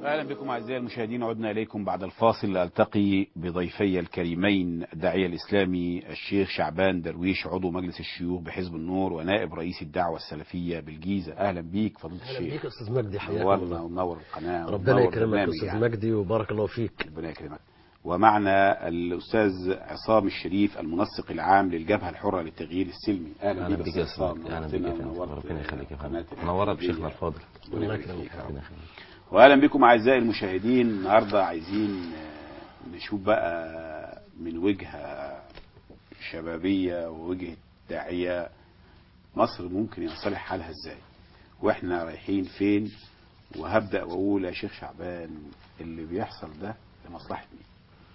اهلا بكم اعزائي المشاهدين عدنا اليكم بعد الفاصل التقي بضيفي الكريمين الداعيه الاسلامي الشيخ شعبان درويش عضو مجلس الشيوخ بحزب النور ونائب رئيس الدعوه السلفيه بالجيزه اهلا بيك فضيله اهلا الشيخ بيك يا استاذ مجدي حياك نورنا الله ونور القناه ربنا ونور يكرمك يا البرنامج استاذ يعني. مجدي وبارك الله فيك ربنا يكرمك ومعنا الاستاذ عصام الشريف المنسق العام للجبهه الحره للتغيير السلمي اهلا اهلا بيك بيك يا يا استاذ عصام استاذ اهلا بيك نورتنا يا فندم ونورت ربنا يخليك يا قناة فندم نورت الحديدية. بشيخنا الفاضل ربنا الله يبارك يكرمك فيك يا رب. ربنا يخليك واهلا بكم اعزائي المشاهدين النهارده عايزين آه، نشوف بقى من وجهه شبابيه ووجهه داعيه مصر ممكن ينصلح حالها ازاي واحنا رايحين فين وهبدا واقول يا شيخ شعبان اللي بيحصل ده لمصلحه مين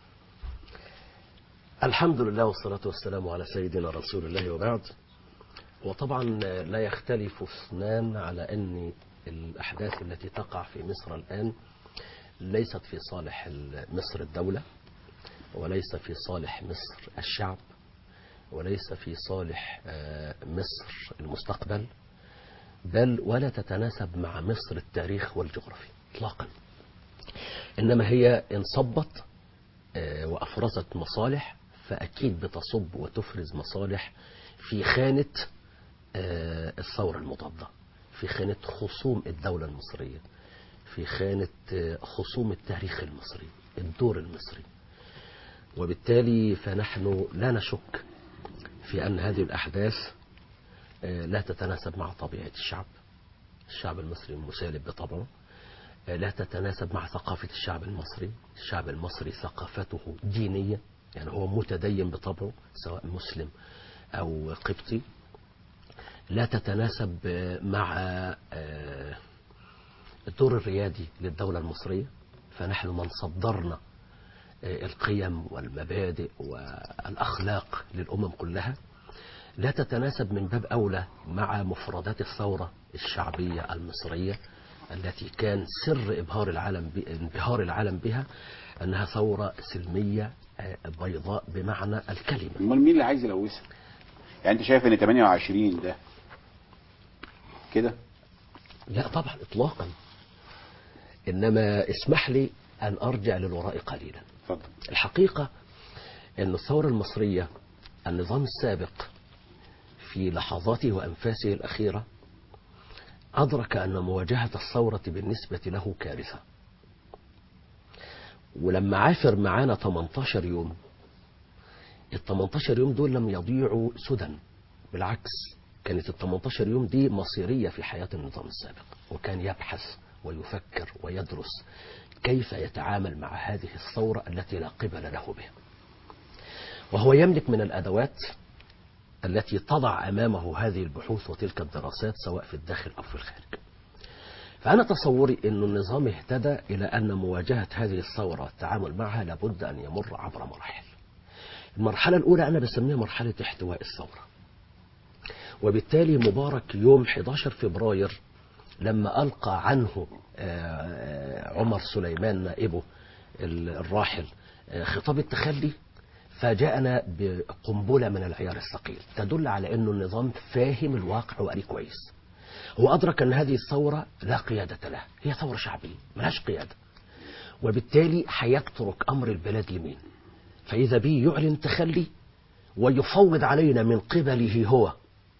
الحمد لله والصلاة والسلام على سيدنا رسول الله وبعد وطبعا لا يختلف اثنان على أن الأحداث التي تقع في مصر الآن ليست في صالح ال- مصر الدولة وليس في صالح مصر الشعب وليس في صالح آه، مصر المستقبل بل ولا تتناسب مع مصر التاريخ والجغرافيا اطلاقا انما هي انصبت آه، وافرزت مصالح فاكيد بتصب وتفرز مصالح في خانه آه، الثوره المضاده في خانه خصوم الدوله المصريه في خانه آه، خصوم التاريخ المصري الدور المصري وبالتالي فنحن لا نشك في ان هذه الاحداث آه، لا تتناسب مع طبيعه الشعب الشعب المصري مسالم بطبعه آه، لا تتناسب مع ثقافة الشعب المصري الشعب المصري ثقافته دينية يعني هو متدين بطبعه سواء مسلم أو قبطي لا تتناسب آه، مع آه، الدور الريادي للدولة المصرية فنحن من صدرنا آه، القيم والمبادئ والأخلاق للأمم كلها لا تتناسب من باب أولى مع مفردات الثورة الشعبية المصرية التي كان سر إبهار العالم ب- انبهار العالم بها أنها ثورة سلمية آه، بيضاء بمعنى الكلمة امال مين اللي عايز يلوثها يعني انت شايف ان 28 ده كده لا طبعا إطلاقا إنما اسمح لي أن أرجع للوراء قليلا اتفضل الحقيقة أن الثورة المصرية النظام السابق في لحظاته وأنفاسه الأخيرة أدرك أن مواجهة الثورة بالنسبة له كارثة ولما عافر معانا 18 يوم ال 18 يوم دول لم يضيعوا سدى بالعكس كانت ال 18 يوم دي مصيرية في حياة النظام السابق وكان يبحث ويفكر ويدرس كيف يتعامل مع هذه الثورة التي لا قبل له بها وهو يملك من الأدوات التي تضع أمامه هذه البحوث وتلك الدراسات سواء في الداخل أو في الخارج فأنا تصوري أن النظام اهتدى إلى أن مواجهة هذه الثورة والتعامل معها لابد أن يمر عبر مراحل المرحلة الأولى أنا بسميها مرحلة احتواء الثورة وبالتالي مبارك يوم 11 فبراير لما ألقى عنه آه، عمر سليمان نائبه ال- الراحل آه، خطاب التخلي فاجأنا بقنبلة من العيار الثقيل تدل على أنه النظام فاهم الواقع وقري كويس هو أدرك أن هذه الثورة لا قيادة لها هي ثورة شعبية ملهاش قيادة وبالتالي هيترك أمر البلاد لمين فإذا به يعلن تخلي ويفوض علينا من قبله هو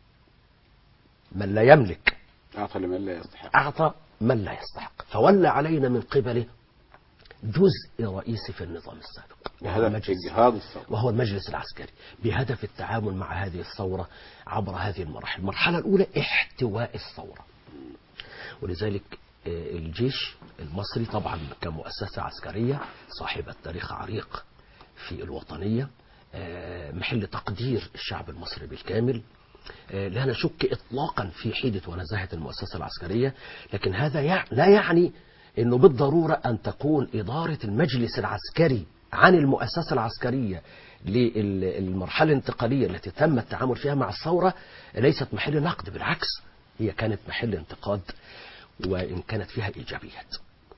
من لا يملك اعطى لمن لا يستحق أعطى من لا يستحق فولى علينا من قبله جزء رئيسي في النظام السابق وهو بهدف مجلس اجهاض الثوره وهو المجلس العسكري بهدف التعامل مع هذه الثورة عبر هذه المراحل المرحلة الأولى احتواء الثورة ولذلك آه، الجيش المصري طبعا كمؤسسة عسكرية صاحبة تاريخ عريق في الوطنية آه، محل تقدير الشعب المصري بالكامل آه، لا نشك إطلاقا في حيدة ونزاهة المؤسسة العسكرية لكن هذا يع- لا يعني أنه بالضرورة أن تكون إدارة المجلس العسكري عن المؤسسة العسكرية للمرحلة الانتقالية التي تم التعامل فيها مع الثورة ليست محل نقد بالعكس هي كانت محل انتقاد وإن كانت فيها إيجابيات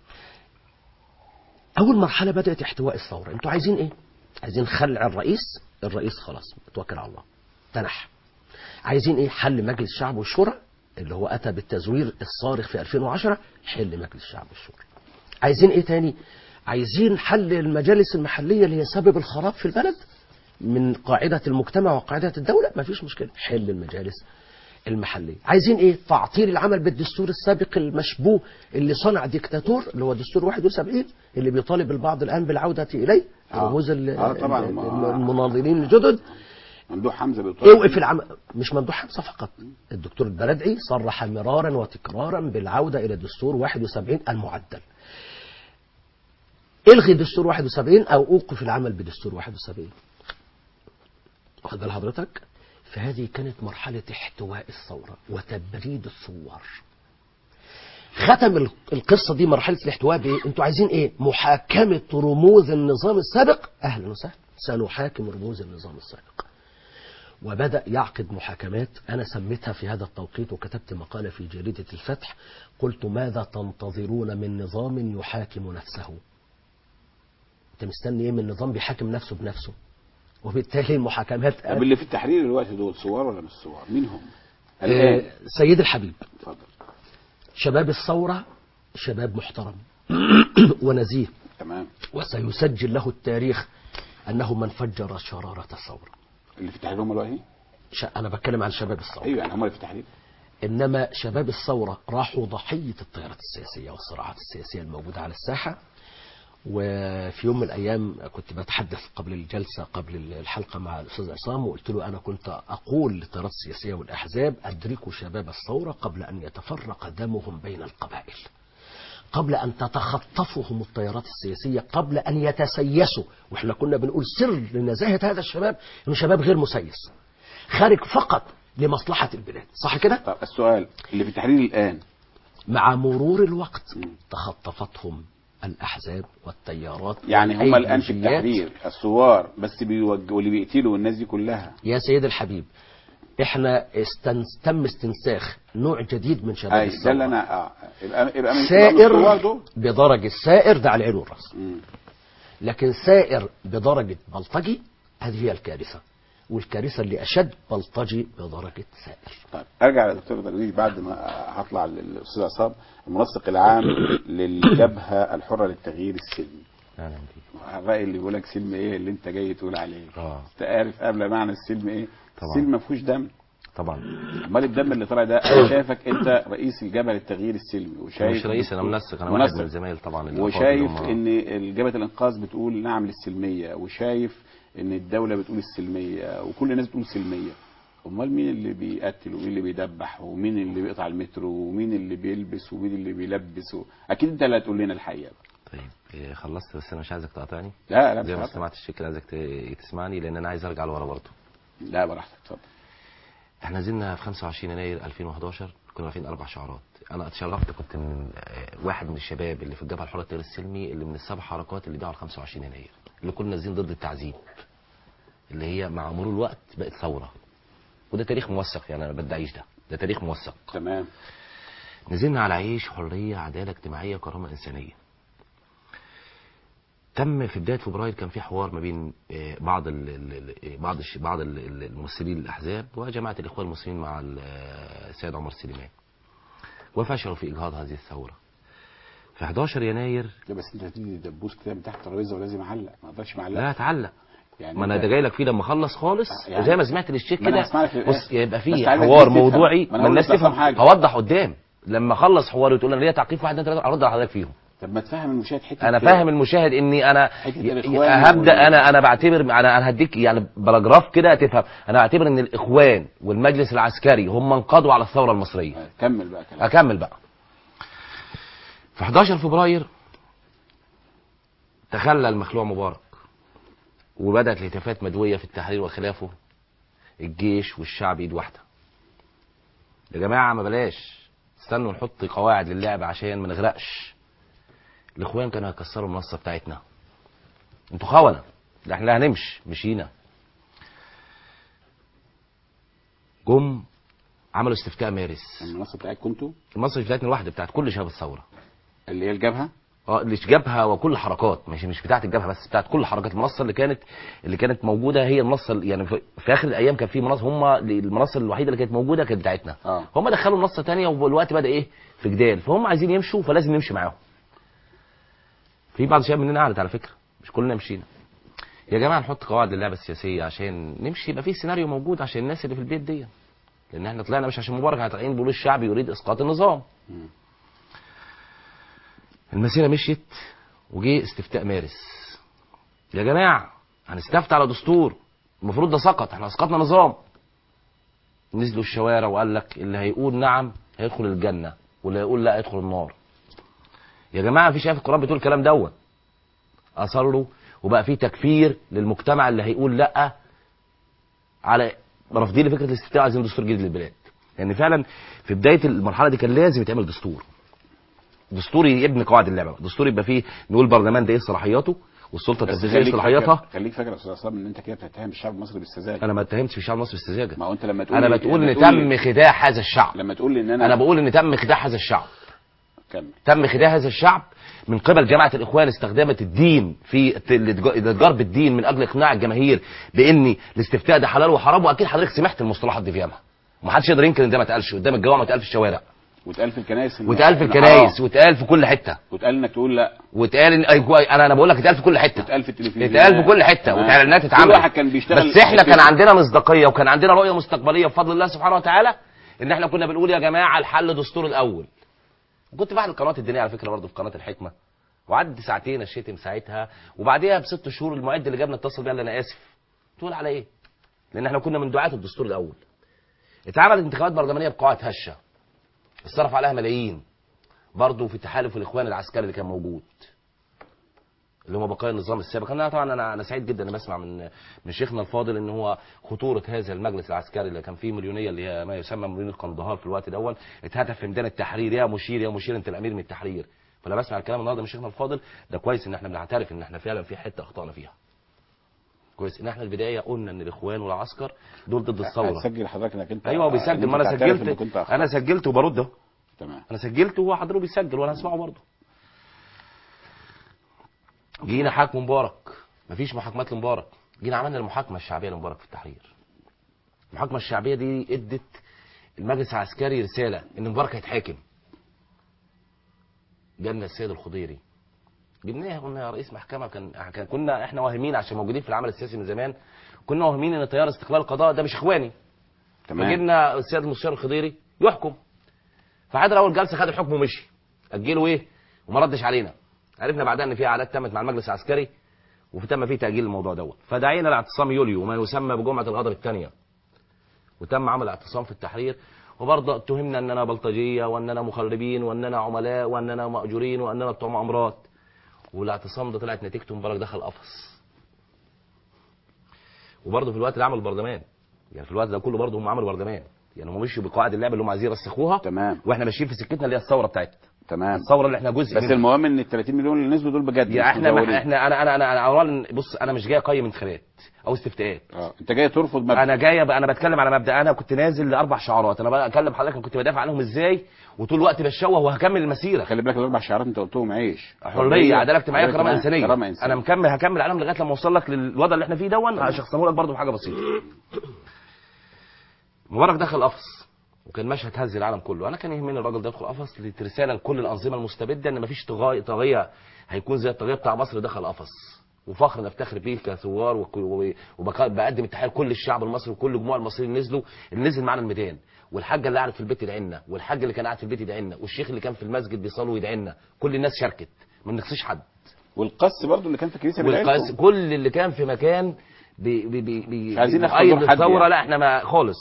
أول مرحلة بدأت احتواء الثورة أنتوا عايزين إيه؟ عايزين خلع الرئيس الرئيس خلاص توكل على الله تنح عايزين إيه؟ حل مجلس الشعب والشورى اللي هو أتى بالتزوير الصارخ في 2010 حل مجلس الشعب والشورى عايزين ايه تاني عايزين حل المجالس المحليه اللي هي سبب الخراب في البلد من قاعده المجتمع وقاعده الدوله ما فيش مشكله حل المجالس المحليه عايزين ايه تعطيل العمل بالدستور السابق المشبوه اللي صنع ديكتاتور اللي هو دستور 71 اللي بيطالب البعض الان بالعوده اليه آه. رموز ال- آه طبعاً، ال- ما- المناضلين الجدد ممدوح حمزه بيطالب اوقف العمل مش ممدوح حمزه فقط الدكتور البلدعي صرح مرارا وتكرارا بالعوده الى دستور 71 المعدل الغي دستور 71 او اوقف العمل بدستور 71 واخد بال حضرتك فهذه كانت مرحله احتواء الثوره وتبريد الثوار ختم ال- القصه دي مرحله الاحتواء بايه انتوا عايزين ايه محاكمه رموز النظام السابق اهلا وسهلا سنحاكم رموز النظام السابق وبدأ يعقد محاكمات أنا سميتها في هذا التوقيت وكتبت مقالة في جريدة الفتح قلت ماذا تنتظرون من نظام يحاكم نفسه أنت مستني إيه من نظام بيحاكم نفسه بنفسه وبالتالي المحاكمات طب اللي في التحرير دلوقتي دول صور ولا مش صور مين هم آه، الان سيد الحبيب اتفضل شباب الثورة شباب محترم ونزيه تمام وسيسجل له التاريخ أنه من فجر شرارة الثورة اللي في التحرير هم دلوقتي ش- أنا بتكلم عن شباب الثورة ايوه يعني هم اللي في التحرير إنما شباب الثورة راحوا ضحية التيارات السياسية والصراعات السياسية الموجودة على الساحة وفي يوم من الأيام كنت بتحدث قبل الجلسة قبل الحلقة مع الأستاذ عصام وقلت له أنا كنت أقول للتيارات السياسية والأحزاب أدركوا شباب الثورة قبل أن يتفرق دمهم بين القبائل قبل أن تتخطفهم التيارات السياسية قبل أن يتسيسوا وإحنا كنا بنقول سر لنزاهة هذا الشباب إنه شباب غير مسيس خارج فقط لمصلحة البلاد صح كده؟ طب السؤال اللي في التحرير الان مع مرور الوقت مم. تخطفتهم الأحزاب والتيارات يعني هم الان في والأيديولوجيات. التحرير الثوار بس بيوجهوا اللي بيقتلوا الناس دي كلها يا سيد الحبيب احنا استن... تم استنساخ نوع جديد من شباب اي ده الثورة اللي انا اه يبقى يبقى من سائر الثوار دول بدرجة سائر ده على العين والراس مم. لكن سائر بدرجة بلطجي هذه هي الكارثة والكارثة اللي أشد بلطجي بدرجة سائر طيب ارجع للدكتور درويش بعد ما هطلع للاستاذ عصام المنسق العام للجبهه الحره للتغيير السلمي اهلا بيك الراي اللي بيقول لك سلم ايه اللي انت جاي تقول عليه اه انت عارف قبل معنى السلم ايه طبعا. السلم ما فيهوش دم طبعا امال الدم اللي طالع ده انا شايفك انت رئيس الجبهه للتغيير السلمي انا وشايف مش رئيس انا منسق انا منسق. واحد من الزمايل طبعا اللي وشايف أفاضل هم- ان جبهه الانقاذ بتقول نعم للسلميه وشايف ان الدوله بتقول السلميه وكل الناس بتقول سلميه امال مين اللي بيقتل ومين اللي بيدبح ومين اللي بيقطع المترو ومين اللي بيلبس ومين اللي بيلبس و... اكيد انت اللي هتقول لنا الحقيقه طيب إيه، خلصت بس انا مش عايزك تقاطعني لا لا زي ما بصراحة. سمعت الشكل عايزك ت- تسمعني لان انا عايز ارجع لورا برضه لا براحتك اتفضل احنا نزلنا في 25 يناير 2011 كنا واقفين اربع شعارات انا اتشرفت كنت من آه، واحد من الشباب اللي في الجبهه الحره التغيير السلمي اللي من السبع حركات اللي دعوا على 25 يناير اللي كنا نازلين ضد التعذيب اللي هي مع مرور الوقت بقت ثوره وده تاريخ موثق يعني انا ما بدعيش ده ده تاريخ موثق تمام نزلنا على عيش حريه عداله اجتماعيه كرامه انسانيه تم في بدايه فبراير كان في حوار ما بين آه، بعض ال ال ال- بعض الش- بعض ال- ال- الممثلين الاحزاب وجماعه الاخوان المسلمين مع ال- آه، السيد عمر سليمان وفشلوا في اجهاض هذه الثوره في 11 يناير لا بس انت هتيجي تدبوس كده من تحت الترابيزه ولازم اعلق ما اقدرش معلق لا اتعلق يعني ما انا انت- ده جاي لك فيه لما اخلص خالص يعني- وزي ما سمعت الشيك ما أنا كده هسمع لك في بص الآخر. يبقى بس فيه عايزك حوار تفهم. موضوعي ما أنا ما هقول الناس لك أفهم تفهم حاجة. هوضح قدام لما اخلص حوار وتقول انا ليا تعقيب واحد اتنين تلاته ارد على حضرتك فيهم طب ما تفهم المشاهد حته انا كده. فاهم المشاهد اني انا حتة ي- الإخوان هبدا وال- انا انا بعتبر انا انا هديك يعني باراجراف كده تفهم انا بعتبر ان الاخوان والمجلس العسكري هم انقضوا على الثوره المصريه آه، كمل بقى كلام اكمل بقى في 11 فبراير تخلى المخلوع مبارك وبدات الهتافات مدويه في التحرير وخلافه الجيش والشعب ايد واحده يا جماعه ما بلاش استنوا نحط قواعد للعب عشان ما نغرقش الاخوان كانوا هيكسروا المنصه بتاعتنا انتوا خونه ده احنا هنمشي مشينا جم عملوا استفتاء مارس المنصه بتاعتك كنتوا المنصه بتاعتنا الواحده بتاعت كل شباب الثوره اللي هي الجبهه اه اللي جبهه وكل حركات مش مش بتاعت الجبهه بس بتاعت كل حركات المنصه اللي كانت اللي كانت موجوده هي المنصه اللي- يعني في, في اخر الايام كان في منصه هم المنصه الوحيده اللي كانت موجوده كانت بتاعتنا اه هم دخلوا منصه تانية والوقت بدا ايه في جدال فهم عايزين يمشوا فلازم نمشي معاهم في بعض الشباب مننا قعدت على فكره مش كلنا مشينا يا جماعه نحط قواعد للعبه السياسيه عشان نمشي يبقى في سيناريو موجود عشان الناس اللي في البيت دي لان احنا طلعنا مش عشان مبارك احنا طالعين بيقولوا الشعب يريد اسقاط النظام مم. المسيره مشيت وجه استفتاء مارس يا جماعه هنستفتي على دستور المفروض ده سقط احنا اسقطنا نظام نزلوا الشوارع وقال لك اللي هيقول نعم هيدخل الجنه واللي هيقول لا هيدخل النار يا جماعه مفيش ايه في القران بتقول الكلام دوت اصروا وبقى في تكفير للمجتمع اللي هيقول لا على رافضين لفكره الاستفتاء عايزين دستور جديد للبلاد لان يعني فعلا في بدايه المرحله دي كان لازم يتعمل دستور دستور يبني قواعد اللعبه بقى. دستور يبقى فيه نقول البرلمان ده ايه صلاحياته والسلطه بس التنفيذيه خليك صلاحياتها فاكر خليك فاكر يا استاذ عصام ان انت كده بتتهم الشعب المصري بالسذاجه انا ما اتهمتش في الشعب المصري بالسذاجه ما هو انت لما تقول انا لي- بتقول لما ان تقول تم لي- خداع هذا الشعب لما تقول لي ان انا انا بقول ان تم خداع هذا الشعب كمل تم خداع هذا الشعب من قبل جماعه الاخوان استخدمت الدين في الت- الاتج- الاتجار بالدين من اجل اقناع الجماهير بان الاستفتاء ده حلال وحرام واكيد حضرتك سمعت المصطلحات دي في ياما ومحدش يقدر ينكر ان ده ما اتقالش قدام الجوامع واتقال في الشوارع واتقال في الكنائس إن- واتقال في إن الكنايس حرام. واتقال في كل حته واتقال انك تقول لا واتقال ان أيوة، انا انا بقول لك اتقال في كل حته اتقال في التلفزيون اتقال في كل حته تمام. واعلانات كل اتعملت واحد كان بيشتغل بس احنا كان كده. عندنا مصداقيه وكان عندنا رؤيه مستقبليه بفضل الله سبحانه وتعالى ان احنا كنا بنقول يا جماعه الحل دستور الاول وكنت بعد القنوات الدينيه على فكره برضه في قناه الحكمه وعد ساعتين الشتم ساعتها وبعديها بست شهور المعد اللي جابنا اتصل بيا قال لي انا اسف تقول على ايه؟ لان احنا كنا من دعاه الدستور الاول اتعملت انتخابات برلمانيه بقاعات هشه اتصرف عليها ملايين برضه في تحالف الاخوان العسكري اللي كان موجود اللي هم بقايا النظام السابق انا طبعا انا انا سعيد جدا ان بسمع من من شيخنا الفاضل ان هو خطوره هذا المجلس العسكري اللي كان فيه مليونيه اللي هي ما يسمى مليونيه قندهار في الوقت الاول اتهدف في ميدان التحرير يا مشير يا مشير انت الامير من التحرير فانا بسمع الكلام النهارده من شيخنا الفاضل ده كويس ان احنا بنعترف ان احنا فعلا في حته اخطانا فيها كويس ان احنا البدايه قلنا ان الاخوان والعسكر دول ضد الثوره هتسجل حضرتك انك انت ايوه هو إن بيسجل أنت ما انا تعترف إنك سجلت كنت أخطأت. انا سجلت وبرد أهو. تمام انا سجلت وهو حضره بيسجل وانا هسمعه برضه جينا حاكم مبارك مفيش محاكمات لمبارك جينا عملنا المحاكمه الشعبيه لمبارك في التحرير المحاكمه الشعبيه دي ادت المجلس العسكري رساله ان مبارك هيتحاكم جالنا السيد الخضيري جبناه قلنا يا رئيس محكمه كان كان كنا احنا واهمين عشان موجودين في العمل السياسي من زمان كنا واهمين ان تيار استقلال القضاء ده مش اخواني تمام فجبنا السيد المستشار الخضيري يحكم فحضر اول جلسه خد الحكم ومشي اجله ايه وما ردش علينا عرفنا بعدها ان في اعلانات تمت مع المجلس العسكري وتم فيه تاجيل الموضوع دوت فدعينا لاعتصام يوليو وما يسمى بجمعه الغضب الثانيه وتم عمل اعتصام في التحرير وبرضه اتهمنا اننا بلطجيه واننا مخربين واننا عملاء واننا ماجورين واننا بتوع مؤامرات والاعتصام ده طلعت نتيجته مبارك دخل قفص وبرضه في الوقت اللي عمل البرلمان يعني في الوقت ده كله برضه هم عملوا برلمان يعني هم مشوا بقواعد اللعبه اللي هم عايزين يرسخوها تمام واحنا ماشيين في سكتنا اللي هي الثوره بتاعتنا تمام الثوره اللي احنا جزء بس منها. المهم ان ال 30 مليون اللي نزلوا دول بجد يا مش احنا مزورين. ما احنا انا انا انا, أنا اولا بص انا مش جاي اقيم انتخابات او استفتاءات اه انت جاي ترفض مبدأ انا جاي انا بتكلم على مبدا انا كنت نازل لاربع شعارات انا بكلم حضرتك كنت بدافع عنهم ازاي وطول الوقت بشوه وهكمل المسيره خلي بالك الاربع شعارات انت قلتهم عيش حريه عداله اجتماعيه عدالة كرامه انسانيه كرامه انسانيه انا مكمل هكمل عليهم لغايه لما اوصل لك للوضع اللي احنا فيه دون هشخصنه لك برضه بحاجه بسيطه مبارك دخل قفص وكان مشهد هز العالم كله انا كان يهمني الراجل ده يدخل قفص رساله لكل الانظمه المستبده ان مفيش طغاية طاغيه هيكون زي الطاغيه بتاع مصر دخل قفص وفخر نفتخر بيه كثوار وك- و- وبقدم التحيه لكل الشعب المصري وكل جموع المصريين اللي نزلوا اللي نزل معانا الميدان والحاجه اللي قاعد في البيت يدعي لنا والحاج اللي كان قاعد في البيت يدعي لنا والشيخ اللي كان في المسجد بيصلي ويدعي لنا كل الناس شاركت ما نقصيش حد والقس برضو اللي كان في الكنيسه والقاس بتاعتكم كل اللي كان في مكان بي بي بي بي مش عايزين ناخد بيؤيد دور حد الثوره يعني. لا احنا ما خالص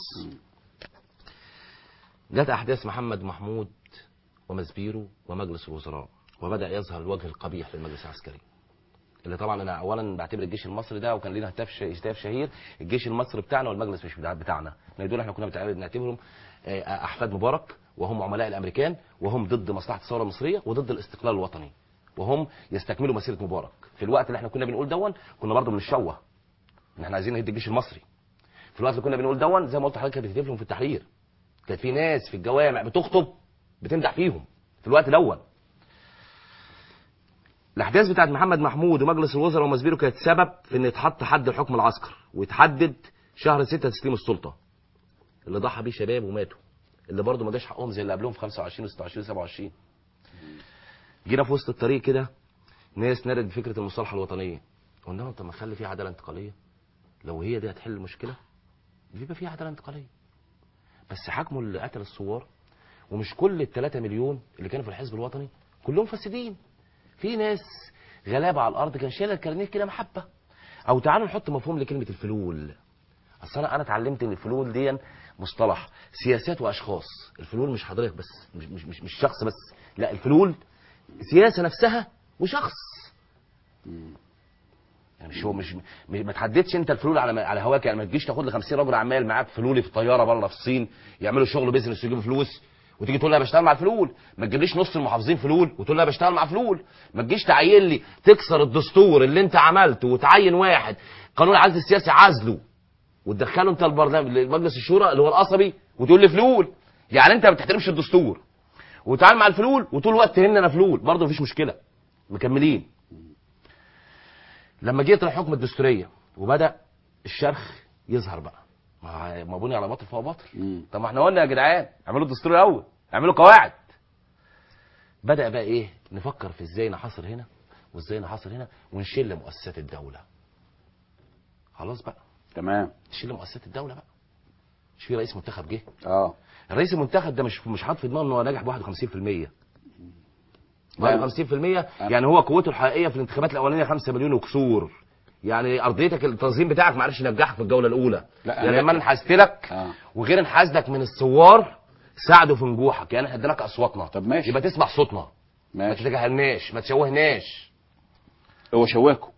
جت احداث محمد محمود ومزبيرو ومجلس الوزراء وبدا يظهر الوجه القبيح للمجلس العسكري اللي طبعا انا اولا بعتبر الجيش المصري ده وكان لنا هتاف ش- هتاف شهير الجيش المصري بتاعنا والمجلس مش بتاع- بتاعنا لان دول احنا كنا بتع- بنعتبرهم آه، احفاد مبارك وهم عملاء الامريكان وهم ضد مصلحه الثوره المصريه وضد الاستقلال الوطني وهم يستكملوا مسيره مبارك في الوقت اللي احنا كنا بنقول دون كنا برضه بنشوه ان احنا عايزين نهد الجيش المصري في الوقت اللي كنا بنقول دون زي ما قلت لحضرتك كانت بتهتف لهم في التحرير كانت في ناس في الجوامع بتخطب بتمدح فيهم في الوقت الاول الاحداث بتاعت محمد محمود ومجلس الوزراء ومسبيرو كانت سبب في ان يتحط حد الحكم العسكر ويتحدد شهر 6 تسليم السلطه اللي ضحى بيه شباب وماتوا اللي برضه ما جاش حقهم زي اللي قبلهم في 25 و26 و27 جينا في وسط الطريق كده ناس نرد بفكره المصالحه الوطنيه قلنا لهم طب ما نخلي في عداله انتقاليه لو هي دي هتحل المشكله بيبقى في عداله انتقاليه بس حكموا اللي قتل الثوار ومش كل ال 3 مليون اللي كانوا في الحزب الوطني كلهم فاسدين في ناس غلابه على الارض كان شايله الكارنيه كده محبه او تعالوا نحط مفهوم لكلمه الفلول اصل انا انا اتعلمت ان الفلول دي مصطلح سياسات واشخاص الفلول مش حضرتك بس مش مش مش, مش شخص بس لا الفلول سياسه نفسها وشخص يعني مش هو مش م- ما تحددش انت الفلول على على هواك يعني ما تجيش تاخد لي 50 راجل عمال معاك فلولي في طياره بره في الصين يعملوا شغل بيزنس ويجيبوا فلوس وتيجي تقول لي انا بشتغل مع الفلول ما تجيبليش نص المحافظين فلول وتقول لي انا بشتغل مع فلول ما تجيش تعين لي تكسر الدستور اللي انت عملته وتعين واحد قانون العزل السياسي عزله وتدخله انت البرلمان مجلس الشورى اللي هو القصبي وتقول لي فلول يعني انت ما بتحترمش الدستور وتعال مع الفلول وطول الوقت تهن انا فلول برضه مفيش مشكله مكملين لما جيت الحكم الدستوريه وبدا الشرخ يظهر بقى ما ما بني على باطل فهو باطل مم. طب ما احنا قلنا يا جدعان اعملوا الدستور الاول اعملوا قواعد بدا بقى ايه نفكر في ازاي نحاصر هنا وازاي نحاصر هنا ونشيل مؤسسات الدوله خلاص بقى تمام نشيل مؤسسات الدوله بقى مش في رئيس منتخب جه اه الرئيس المنتخب ده مش مش حاطط في دماغه ان هو ناجح ب 51% لا. 51% يعني هو قوته الحقيقيه في الانتخابات الاولانيه 5 مليون وكسور يعني ارضيتك التنظيم بتاعك ما عرفش ينجحك في الجوله الاولى لا، يعني أنا- لما انا انحازت لك آه. وغير انحازتك من الثوار ساعدوا في نجوحك يعني احنا اديناك اصواتنا طب ماشي. يبقى تسمع صوتنا ما ماشي تتجاهلناش ما تشوهناش هو شواكه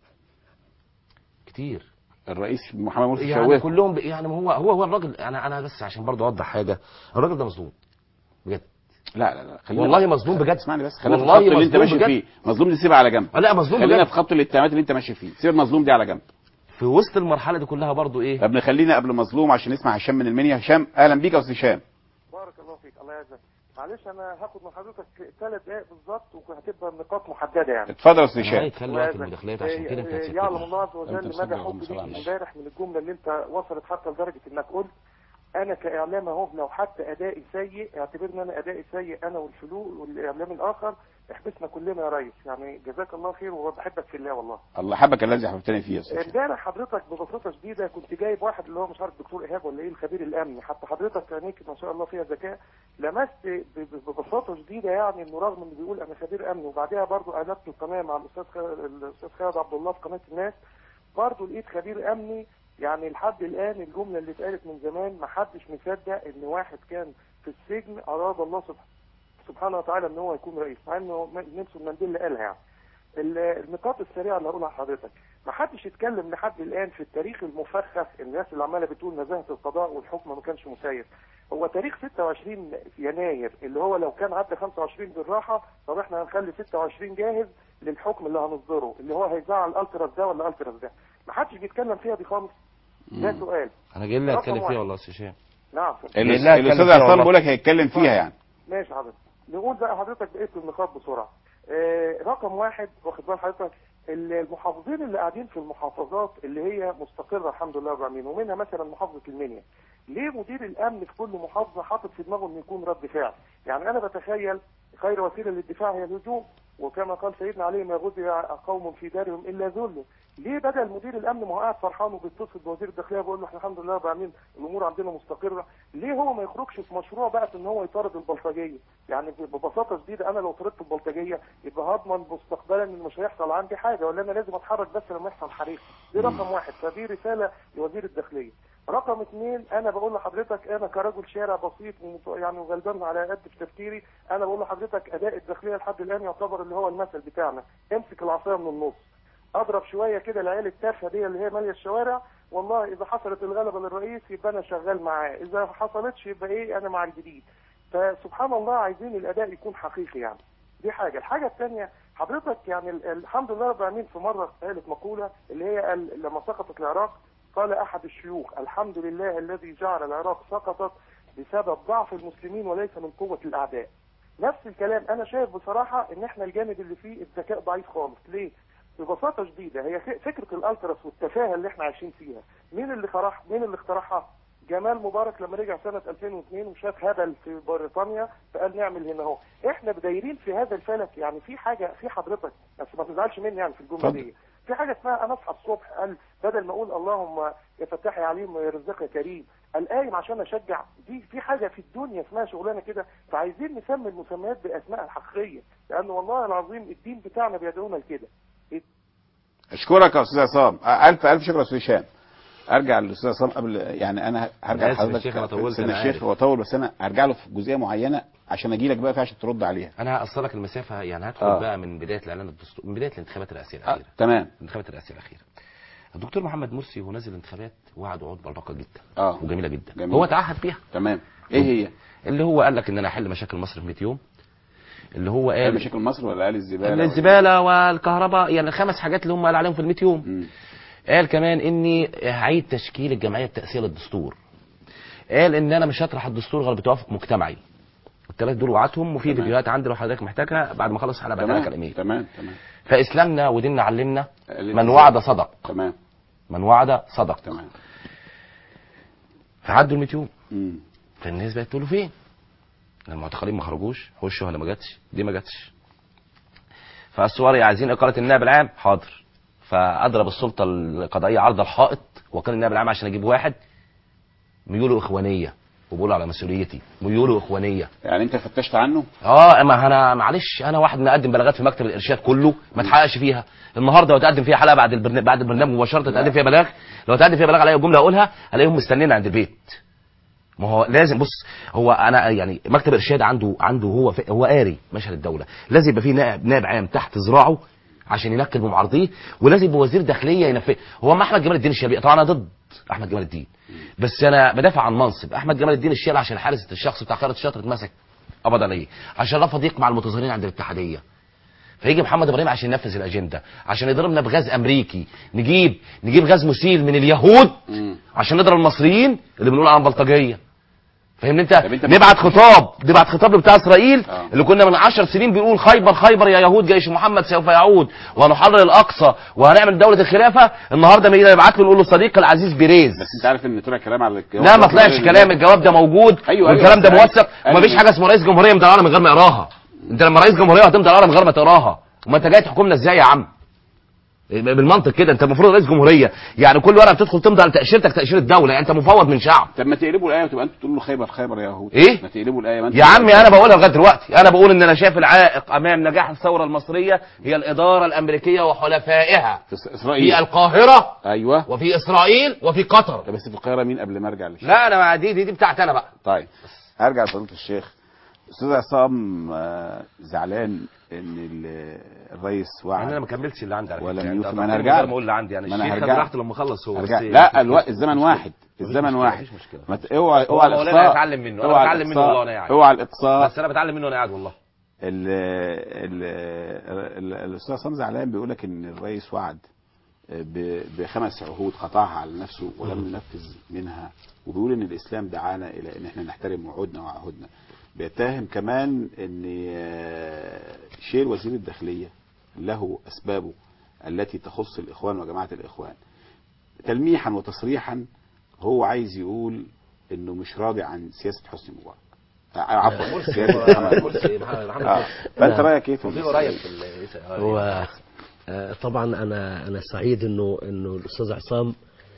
كتير الرئيس محمد مرسي يعني شواكه كلهم ب... يعني هو هو هو الراجل انا انا بس عشان برضه اوضح حاجه الراجل ده مظلوم بجد لا لا لا خلينا والله مظلوم بجد اسمعني بس خلينا في والله الخط اللي انت مظلوم ماشي بجد. فيه مظلوم دي سيبها على جنب لا مظلوم خلينا بجد في خط الاتهامات اللي انت ماشي فيه سيب المظلوم دي على جنب في وسط المرحله دي كلها برضو ايه طب نخلينا قبل مظلوم عشان نسمع هشام من المنيا هشام اهلا بيك يا استاذ هشام بارك الله فيك الله يعزك معلش انا هاخد من حضرتك ثلاث دقائق بالظبط وهتبقى النقاط محدده يعني اتفضل يا استاذ انا هشام عايز خلي وقت المداخلات عشان كده انت آه، هتسكتني. يعلم الله عز أنت وجل مصدق مدى اللهم حبي صل على ليك النبي. امبارح من الجمله اللي انت وصلت حتى لدرجه انك قلت انا كاعلام اهو لو حتى ادائي سيء اعتبرني انا ادائي سيء انا والفلول والاعلام الاخر احبسنا كلنا يا ريس يعني جزاك الله خير وبحبك في الله والله الله حبك الذي حببتني فيه يا استاذ هشام. امبارح حضرتك ببساطه شديده كنت جايب واحد اللي هو مش عارف دكتور ايهاب ولا ايه الخبير الامني حتى حضرتك عينيك ما شاء الله فيها ذكاء لمست ب- ب- ببساطه شديده يعني انه رغم انه بيقول انا خبير امني وبعدها برضه قلبت القناه مع الاستاذ خ- الاستاذ خالد عبد الله في قناه الناس برضه لقيت خبير امني يعني لحد الان الجمله اللي اتقالت من زمان ما حدش مصدق ان واحد كان في السجن اراد الله سبحانه سبحانه وتعالى ان هو يكون رئيس مع انه نيلسون مانديلا قالها يعني ال- النقاط السريعه اللي هقولها لحضرتك ما حدش يتكلم لحد الان في التاريخ المفخخ الناس اللي عماله بتقول نزاهه القضاء والحكم ما كانش مسير هو تاريخ 26 يناير اللي هو لو كان عدى 25 بالراحه طب احنا هنخلي 26 جاهز للحكم اللي هنصدره اللي هو هيزعل الالتراس ده ولا الالتراس ده ما حدش بيتكلم فيها دي خالص ده مم. سؤال انا جاي لي رقم اتكلم واحد. فيها والله يا استاذ هشام نعم ال- لله أتكلم الاستاذ فيها عصام والله. بيقول لك هيتكلم فيها يعني ماشي حضرتك نقول بقى حضرتك بقيت النقاط بسرعه آه رقم واحد واخد بال حضرتك المحافظين اللي قاعدين في المحافظات اللي هي مستقره الحمد لله رب العالمين ومنها مثلا محافظه المنيا ليه مدير الامن في كل محافظه حاطط في دماغه انه يكون رد فعل يعني انا بتخيل خير وسيله للدفاع هي الهجوم وكما قال سيدنا علي ما غزي قوم في دارهم الا ذل ليه بدل مدير الامن ما هو قاعد فرحان وبيتصل بوزير الداخليه بيقول له احنا الحمد لله رب العالمين الامور عندنا مستقره ليه هو ما يخرجش في مشروع بقى في ان هو يطارد البلطجيه يعني ببساطه شديده انا لو طردت البلطجيه يبقى هضمن مستقبلا ان مش هيحصل عندي حاجه ولا انا لازم اتحرك بس لما يحصل حريق دي رقم واحد فدي رساله لوزير الداخليه رقم اثنين انا بقول لحضرتك انا كرجل شارع بسيط ومت- يعني وغلبان على قد في تفكيري انا بقول لحضرتك اداء الداخليه لحد الان يعتبر اللي هو المثل بتاعنا امسك العصايه من النص اضرب شويه كده العيال التافهه دي اللي هي ماليه الشوارع والله اذا حصلت الغلبه للرئيس يبقى انا شغال معاه اذا ما حصلتش يبقى ايه انا مع الجديد فسبحان الله عايزين الاداء يكون حقيقي يعني دي حاجه الحاجه الثانيه حضرتك يعني ال- الحمد لله رب العالمين في مره قالت مقوله اللي هي قال لما سقطت العراق قال احد الشيوخ الحمد لله الذي جعل العراق سقطت بسبب ضعف المسلمين وليس من قوه الاعداء نفس الكلام انا شايف بصراحه ان احنا الجانب اللي فيه الذكاء ضعيف خالص ليه ببساطه شديده هي ف- فكره الالتراس والتفاهه اللي احنا عايشين فيها مين اللي اخترعها مين اللي اخترعها جمال مبارك لما رجع سنة 2002 وشاف هبل في بريطانيا فقال نعمل هنا اهو احنا بدايرين في هذا الفلك يعني في حاجة في حضرتك بس ما تزعلش مني يعني في الجملة اتفضل. دي في حاجة اسمها انا اصحى الصبح قال بدل ما اقول اللهم يا فتاح يا عليم يا رزاق يا كريم قال قايم عشان اشجع دي في حاجة في الدنيا اسمها شغلانة كده فعايزين نسمي المسميات باسمائها الحقيقية لان والله العظيم الدين بتاعنا بيدعونا لكده اشكرك يا استاذ عصام آه، الف الف شكر يا استاذ هشام ارجع للاستاذ عصام قبل يعني انا هرجع أنا آسف يا لحضرتك شيخ، أنا طولت، سيدنا أنا الشيخ عارف. هو طول بس انا هرجع له في جزئيه معينه عشان اجي لك بقى فيها عشان ترد عليها انا هقصرك المسافه يعني هدخل آه. بقى من بدايه الاعلان الدستوري من بدايه الانتخابات الرئاسيه آه. الاخيره تمام الانتخابات الرئاسيه الاخيره الدكتور محمد مرسي وهو نازل الانتخابات وعد وعود برقه جدا اه وجميله جدا جميل. هو تعهد بيها تمام ايه هي؟ اللي هو قال لك ان انا هحل مشاكل مصر في 100 يوم اللي هو قال قال مشاكل مصر ولا قال الزباله الزباله والكهرباء يعني الخمس حاجات اللي هم قال عليهم في ال 100 يوم مم. قال كمان اني هعيد تشكيل الجمعيه التاسيسيه للدستور قال ان انا مش هطرح الدستور غير بتوافق مجتمعي الثلاث دول وعدهم وفي تمام. فيديوهات عندي لو حضرتك محتاجها بعد ما اخلص الحلقه بعد لك تمام الايميل تمام تمام فاسلامنا وديننا علمنا الالتزام. من وعد صدق تمام من وعد صدق تمام فعدوا ال 100 يوم مم. فالناس بقت تقول له فين؟ المعتقلين ما خرجوش خش ولا ما جاتش دي ما جاتش فالسواري عايزين اقاله النائب العام حاضر فاضرب السلطه القضائيه عرض الحائط وكان النائب العام عشان اجيب واحد ميوله اخوانيه وبقول على مسؤوليتي ميوله اخوانيه يعني انت فتشت عنه؟ اه ما انا معلش انا واحد مقدم بلاغات في مكتب الارشاد كله ما تحققش فيها النهارده لو تقدم فيها حلقه بعد البرنامج بعد البرنامج مباشره تقدم فيها بلاغ لو تقدم فيها بلاغ عليا جمله اقولها الاقيهم مستنينا عند البيت ما هو لازم بص هو انا يعني مكتب الارشاد عنده عنده هو في هو قاري مشهد الدوله لازم يبقى فيه نائب نائب عام تحت ذراعه عشان ينكد بمعارضيه ولازم يبقى وزير داخليه ينفذ هو ما احمد جمال الدين الشيبي طبعا انا ضد احمد جمال الدين بس انا بدافع عن منصب احمد جمال الدين الشيبي عشان حارس الشخص بتاع خالد الشاطر اتمسك قبض عليه عشان رفض يقمع المتظاهرين عند الاتحاديه فيجي محمد ابراهيم عشان ينفذ الاجنده عشان يضربنا بغاز امريكي نجيب نجيب غاز مسيل من اليهود مم. عشان نضرب المصريين اللي بنقول عنهم بلطجيه فاهمني انت طب انت نبعت خطاب نبعت خطاب بتاع اسرائيل اه. اللي كنا من عشر سنين بنقول خيبر خيبر يا يهود جيش محمد سوف يعود وهنحرر الاقصى وهنعمل دوله الخلافه النهارده بيجي نبعت له نقول له صديقي العزيز بيريز بس انت عارف ان طلع كلام على الجواب لا ما طلعش كلام الجواب ده موجود أيوة، والكلام أيوة، ده موثق أيوة. ومفيش حاجه اسمها رئيس جمهوريه مطلعها من غير ما يقراها انت لما رئيس جمهوريه هتمضي عليها من غير ما تقراها وما انت جاي تحكمنا ازاي يا عم بالمنطق كده انت المفروض رئيس جمهوريه يعني كل ورقه بتدخل تمضي على تاشيرتك تاشيره دوله يعني انت مفوض من شعب طب ما تقلبوا الايه وتبقى انتوا تقولوا له خيبر خيبر يا يهود إيه؟ ما تقلبوا الايه ما انت يا عمي انا بقولها لغايه دلوقتي انا بقول ان انا شايف العائق امام نجاح الثوره المصريه هي الاداره الامريكيه وحلفائها في إس- في اسرائيل القاهره ايوه وفي اسرائيل وفي قطر طب بس في القاهره مين قبل ما ارجع للشيخ لا انا دي دي, دي بتاعتي انا بقى طيب هرجع لفضيله الشيخ استاذ عصام آه، زعلان ان ال- الرئيس يعني انا وعد ما كملتش اللي عندي على ولا فكرة. ميوت، يعني ما أنا من هرجع غير لك. ما اقول اللي عندي يعني ما أنا الشيخ هرجع انا لك. رحت لما اخلص هو هرجع بس لا الوقت الزمن واحد مفيش الزمن مشكلة، واحد مفيش مشكلة. ما ت- اوعى هو اوعى مولانا الاقصاء هتعلم منه، أنا اوعى بتعلم منه الإقصاء، والله وأنا قاعد. اوعى الاقصاء بس انا بتعلم منه وانا قاعد والله ال- ال- ال- الاستاذ عصام زعلان بيقول لك ان الرئيس وعد ب- بخمس عهود قطعها على نفسه ولم ينفذ منها وبيقول ان الاسلام دعانا الى ان احنا نحترم وعودنا وعهودنا بيتهم كمان ان آه، شيل وزير الداخليه له اسبابه التي تخص الاخوان وجماعه الاخوان تلميحا وتصريحا هو عايز يقول انه مش راضي عن سياسه حسني مبارك آه، عفوا سياسه محمد مرسي آه. فانت نعم. رايك ايه في وفي المسألة قريب دي؟ في ال- هو آه، طبعا انا انا سعيد انه انه الاستاذ عصام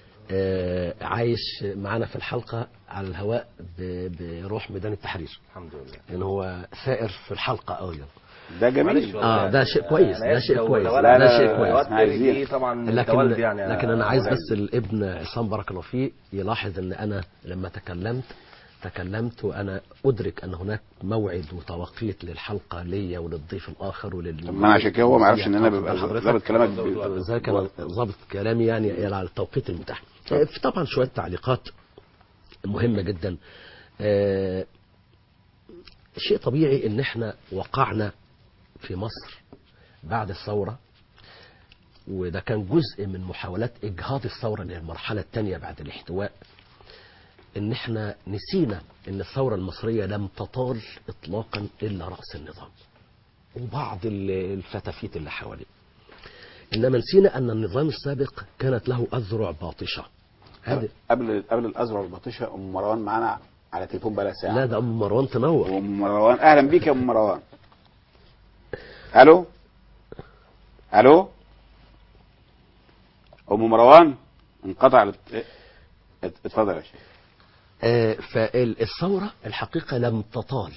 آه، عايش معانا في الحلقه على الهواء ب- بروح ميدان التحرير الحمد لله لان هو ثائر في الحلقه قوي ده جميل معلش والله. اه ده شيء كويس أنا ده آسف شيء لو- كويس لو لا، ده لا، شيء لا، كويس لا. الوقت عايزين. دي طبعا لكن تولد يعني يا لكن انا عايز مولانا. بس الابن عصام بارك الله فيه يلاحظ ان انا لما تكلمت تكلمت وانا ادرك ان هناك موعد وتوقيت للحلقه ليا وللضيف الاخر ولل طب ما انا عشان كده هو ما عرفش ان انا ببقى حضرتك. ظابط كلامك ب- ازاي كان ظابط كلامي يعني على التوقيت المتاح آه، في طبعا شويه تعليقات مهمه جدا آه، شيء طبيعي ان احنا وقعنا في مصر بعد الثوره وده كان جزء من محاولات اجهاض الثوره للمرحله الثانيه بعد الاحتواء ان احنا نسينا ان الثوره المصريه لم تطال اطلاقا الا راس النظام وبعض ال- الفتافيت اللي حواليه انما نسينا ان النظام السابق كانت له اذرع باطشه هذا قبل قبل الازرع والبطيشه ام مروان معانا على تليفون بقى ساعه لا ده ام مروان تنور وام مروان اهلا بيك يا ام مروان الو الو ام مروان انقطع الات- ات- اتفضل يا شيخ آه، فالثورة الحقيقة لم تطال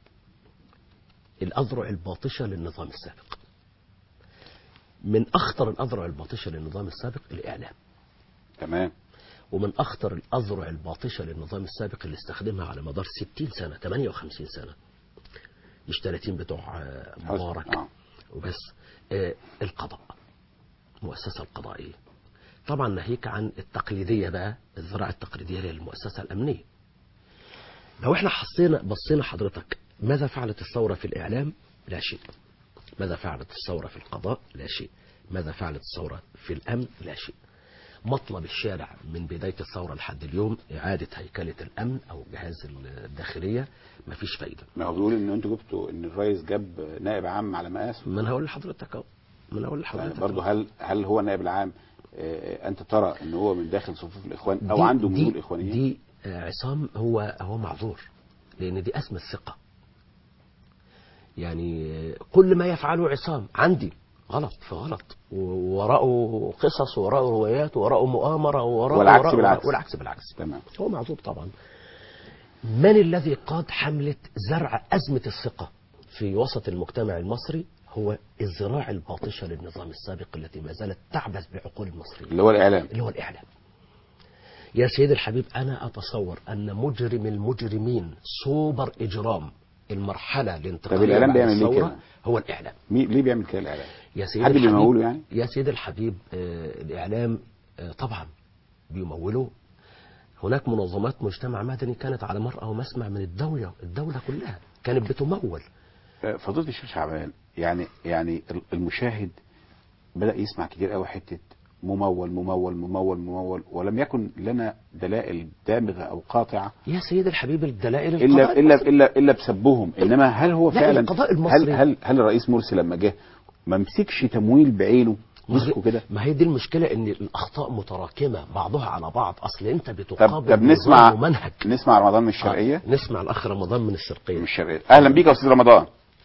الأذرع الباطشة للنظام السابق من أخطر الأذرع الباطشة للنظام السابق الإعلام تمام ومن أخطر الأذرع الباطشة للنظام السابق اللي استخدمها على مدار 60 سنة 58 سنة مش 30 بتوع آه، مبارك آه. وبس آه، القضاء المؤسسة القضائية طبعا ناهيك عن التقليدية بقى الذراع التقليدية للمؤسسة الأمنية لو احنا حصينا بصينا حضرتك ماذا فعلت الثورة في الإعلام لا شيء ماذا فعلت الثورة في القضاء لا شيء ماذا فعلت الثورة في الأمن لا شيء مطلب الشارع من بداية الثورة لحد اليوم إعادة هيكلة الأمن أو جهاز الداخلية مفيش فايدة ما هو بيقول ان انتوا جبتوا ان الرئيس جاب نائب عام على مقاسه ما انا هقول لحضرتك اهو ما انا هقول يعني لحضرتك برضه أهو. هل هل هو النائب العام آه، انت ترى ان هو من داخل صفوف الاخوان او دي- عنده دي- ميول اخوانيه دي آه، عصام هو هو معذور لان دي ازمه ثقه يعني آه، كل ما يفعله عصام عندي غلط فغلط ووراءه قصص ووراءه روايات ووراءه مؤامره ووراءه والعكس وراءه بالعكس. والعكس بالعكس تمام هو معذور طبعا من الذي قاد حملة زرع أزمة الثقة في وسط المجتمع المصري هو الذراع الباطشة للنظام السابق التي ما زالت تعبث بعقول المصريين اللي هو الاعلام اللي هو الإعلام يا سيدي الحبيب أنا أتصور أن مجرم المجرمين سوبر إجرام المرحلة الانتقالية طب الإعلام بعد بيعمل ليه الثورة كده؟ هو الإعلام مي- ليه بيعمل كده الاعلام يا سيدي حد الحبيب بيموله يعني؟ يا سيدي الحبيب آه، الإعلام آه، طبعا بيموله هناك منظمات مجتمع مدني كانت على مرأى ومسمع من الدولة الدولة كلها كانت بتمول آه، فضيله الشيخ شعبان يعني يعني ال- المشاهد بدا يسمع كتير قوي حته ممول ممول ممول ممول ولم يكن لنا دلائل دامغه او قاطعه يا سيدي الحبيب الدلائل الا القضاء الا المصري. الا الا بسبهم انما هل هو لا، فعلا القضاء هل المصري. هل هل الرئيس مرسي لما جه ما مسكش تمويل بعينه ما هي- مسكه كده ما هي دي المشكلة ان الاخطاء متراكمة بعضها على بعض اصل انت بتقابل طب طب نظام نسمع ومنهج نسمع رمضان من الشرقيه آه، نسمع الاخ رمضان من من الشرقية الشرقيه اهلا بيك يا استاذ رمضان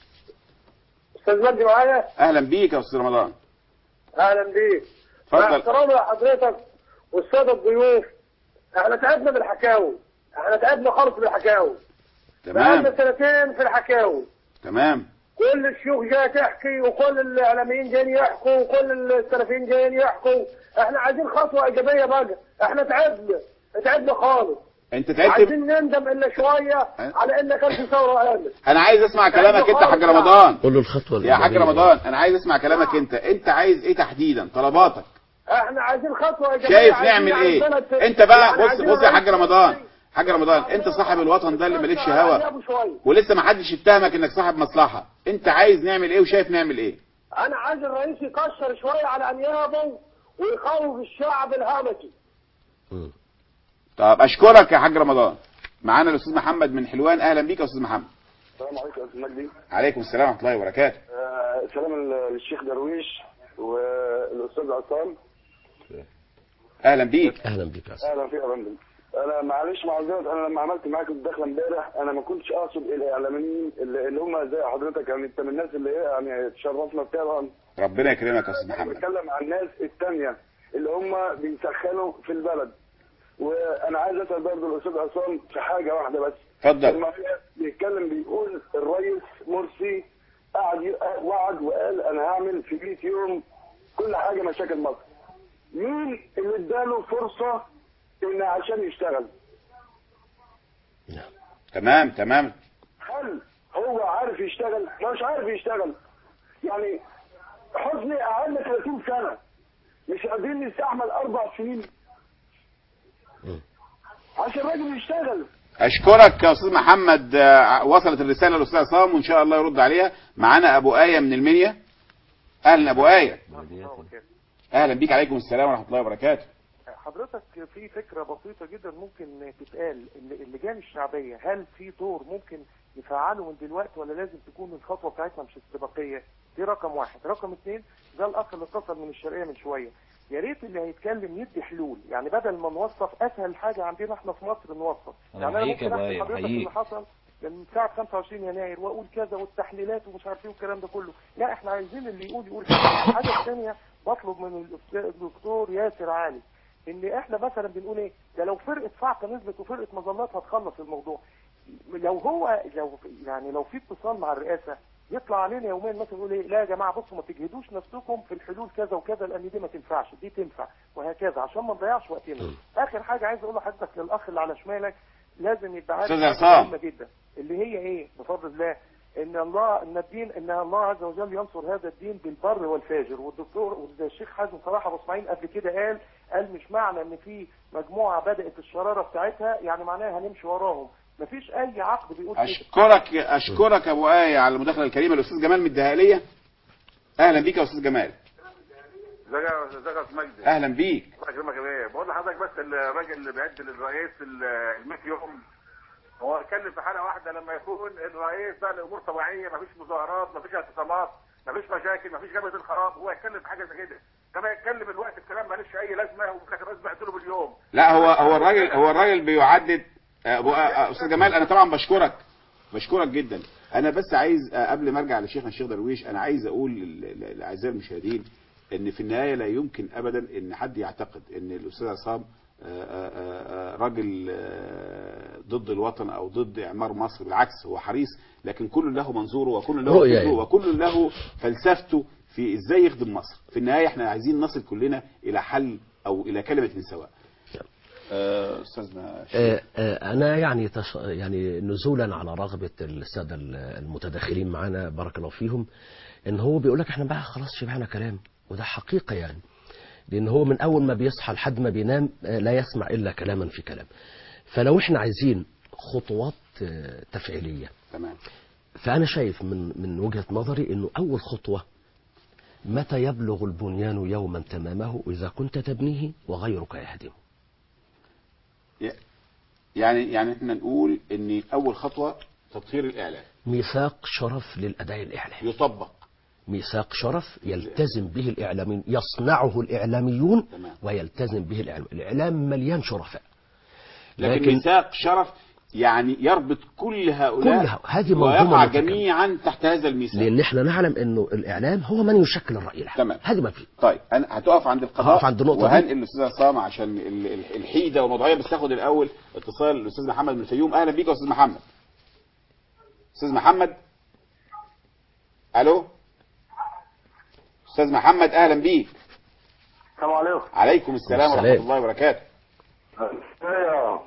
استاذ مجدي معايا اهلا بيك يا استاذ رمضان اهلا بيك مع اتفضل احترامي لحضرتك والساده الضيوف احنا تعبنا بالحكاوي احنا تعبنا خالص بالحكاوي بقالنا تمام سنتين في الحكاوي تمام كل الشيوخ جايه تحكي وكل الاعلاميين جايين يحكوا وكل السلفيين جايين يحكوا احنا عايزين خطوه ايجابيه بقى احنا تعبنا تعبنا خالص انت تعبت عايزين نندم الا شويه على ان كان في ثوره قامت انا عايز اسمع كلامك انت يا حاج رمضان قول له الخطوة يا حاج الإيجابية. رمضان انا عايز اسمع كلامك انت انت عايز ايه تحديدا طلباتك احنا عايزين خطوه ايجابيه شايف عايزين نعمل يعني ايه بلد- انت بقى يعني بص عايزين بص يا حاج رئيس رمضان مصري. حاج رمضان انت صاحب الوطن ده اللي مالكش هوا على شوية. ولسه ما حدش اتهمك انك صاحب مصلحه انت عايز نعمل ايه وشايف نعمل ايه انا عايز الرئيس يكشر شويه على انيابه ويخوف الشعب الهمجي مم. طب اشكرك يا حاج رمضان معانا الاستاذ محمد من حلوان اهلا بيك يا استاذ محمد السلام عليكم يا استاذ مجدي عليكم السلام ورحمه الله وبركاته آه، سلام للشيخ درويش والاستاذ عصام اهلا بيك اهلا بك يا أستاذ. اهلا فيك يا فندم انا معلش معذره انا لما عملت معاك الدخله امبارح انا ما كنتش اقصد الاعلاميين اللي, اللي هم زي حضرتك يعني انت من الناس اللي هي يعني تشرفنا طبعا ربنا يكرمك يا استاذ انا محمد بتكلم عن الناس الثانيه اللي هم بيسخنوا في البلد وانا عايز اسال برضه الاستاذ عصام في حاجه واحده بس اتفضل لما بيتكلم بيقول الرئيس مرسي قعد ي- وعد وقال انا هعمل في 100 يوم كل حاجه مشاكل مصر. مين اللي اداله فرصه ان عشان يشتغل؟ نعم. تمام تمام هل هو عارف يشتغل؟ ما مش عارف يشتغل. يعني حسني اقل 30 سنه مش قادرين نستحمل اربع سنين مم. عشان الراجل يشتغل. اشكرك يا استاذ محمد آه، وصلت الرساله للاستاذ عصام وان شاء الله يرد عليها معانا ابو ايه من المنيا اهلا ابو ايه اهلا بيك عليكم السلام ورحمه الله وبركاته حضرتك في فكرة بسيطة جدا ممكن تتقال ان اللجان الشعبية هل في دور ممكن يفعله من دلوقتي ولا لازم تكون الخطوة بتاعتنا مش استباقية دي رقم واحد رقم اثنين ده الاخ اللي اتصل من الشرقية من شوية يا ريت اللي هيتكلم يدي حلول يعني بدل ما نوصف اسهل حاجه عندنا احنا في مصر نوصف أنا يعني انا بحييك ممكن يا احكي باي، حضرتك بحييك. اللي حصل من ساعه 25 يناير واقول كذا والتحليلات ومش عارف ايه والكلام ده كله لا احنا عايزين اللي يقول يقول حاجه الحاجه الثانيه بطلب من الأستاذ- الدكتور ياسر علي ان احنا مثلا بنقول ايه ده لو فرقه صعقه نزلت وفرقه مظلات هتخلص الموضوع لو هو لو يعني لو في اتصال مع الرئاسه يطلع علينا يومين مثلا يقول ايه لا يا جماعه بصوا ما تجهدوش نفسكم في الحلول كذا وكذا لان دي ما تنفعش دي تنفع وهكذا عشان ما نضيعش وقتنا اخر حاجه عايز اقول لحضرتك للاخ اللي على شمالك لازم يبقى عارف أستاذ حاجة عصام. مهمه جدا اللي هي ايه بفضل الله ان الله ان الدين ان الله عز وجل ينصر هذا الدين بالبر والفاجر والدكتور والشيخ حازم صلاح ابو اسماعيل قبل كده قال قال مش معنى ان في مجموعه بدات الشراره بتاعتها يعني معناها هنمشي وراهم مفيش اي عقد بيقول كده اشكرك اشكرك يا ابو ايه على المداخله الكريمه الاستاذ جمال من الدهاليه اهلا بيك يا استاذ جمال ازيك يا ازيك يا استاذ مجدي اهلا بيك الله يكرمك يا بيه بقول لحضرتك بس الراجل اللي بيعد للرئيس ال 100 يوم هو اتكلم في حاله واحده لما يكون الرئيس بقى الامور طبيعيه مفيش مظاهرات مفيش اعتصامات مفيش مشاكل مفيش جبهه الخراب هو يتكلم في حاجه زي كده كما يتكلم الوقت الكلام مالوش اي لازمه وفي الاخر الناس بعت له باليوم لا هو هو الراجل هو الراجل بيعدد آه، أبو- آه، استاذ جمال انا طبعا بشكرك بشكرك جدا انا بس عايز آه، قبل ما ارجع لشيخنا الشيخ درويش انا عايز اقول لل- لل- لاعزائي المشاهدين ان في النهايه لا يمكن ابدا ان حد يعتقد ان الاستاذ عصام آه، آه، آه، راجل آه، ضد الوطن او ضد اعمار مصر بالعكس هو حريص لكن كل له منظوره وكل له رؤية فكره يعني. وكل له فلسفته في ازاي يخدم مصر في النهايه احنا عايزين نصل كلنا الى حل او الى كلمه سواء آه، استاذنا الشيخ. آه، آه، أنا يعني تش... يعني نزولا على رغبة السادة المتداخلين معنا بارك الله فيهم إن هو بيقول لك إحنا بقى خلاص شبعنا كلام وده حقيقة يعني لأن هو من أول ما بيصحى لحد ما بينام آه، لا يسمع إلا كلاما في كلام فلو إحنا عايزين خطوات آه، تفعيلية تمام فأنا شايف من من وجهة نظري إنه أول خطوة متى يبلغ البنيان يوما تمامه إذا كنت تبنيه وغيرك يهدمه يعني يعني احنا نقول ان اول خطوه تطهير الاعلام ميثاق شرف للأداء الإعلامي يطبق ميثاق شرف يلتزم به الإعلاميون يصنعه الإعلاميون تمام. ويلتزم به الإعلام الإعلام مليان شرفاء لكن, لكن- ميثاق شرف يعني يربط كل هؤلاء كل ه- هذه منظومة ويقع متكاملة. جميعا تحت هذا الميثاق لأن احنا نعلم أنه الإعلام هو من يشكل الرأي العام تمام. هذه ما فيه طيب انا هتقف عند القضاء هقف عند النقطة دي. وهنقل الاستاذ عصام عشان ال- ال- الحيده والموضوعيه بس تاخد الاول اتصال الاستاذ محمد من الفيوم اهلا بيك يا استاذ محمد استاذ محمد الو استاذ محمد اهلا بيك السلام عليكم عليكم السلام ورحمه السلام. الله وبركاته ايوه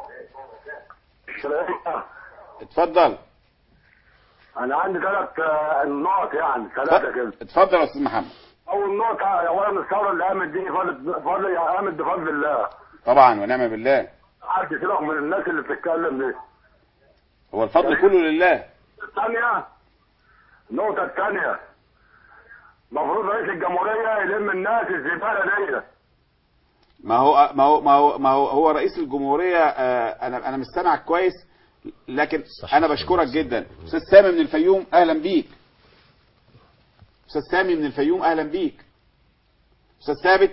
شرقية. اتفضل انا عندي ثلاث نقط يعني ثلاثه كده اتفضل يا استاذ محمد اول نقطه اولا الثوره اللي قامت دي فضل فضل قامت بفضل الله طبعا ونعم بالله حد سيبك من الناس اللي بتتكلم دي هو الفضل كله لله الثانيه النقطه الثانيه المفروض رئيس الجمهوريه يلم الناس الزباله دي ما هو ما هو ما هو ما هو, هو رئيس الجمهوريه آه انا انا مش سامعك كويس لكن صح. انا بشكرك جدا استاذ سامي من الفيوم اهلا بيك استاذ سامي من الفيوم اهلا بيك استاذ ثابت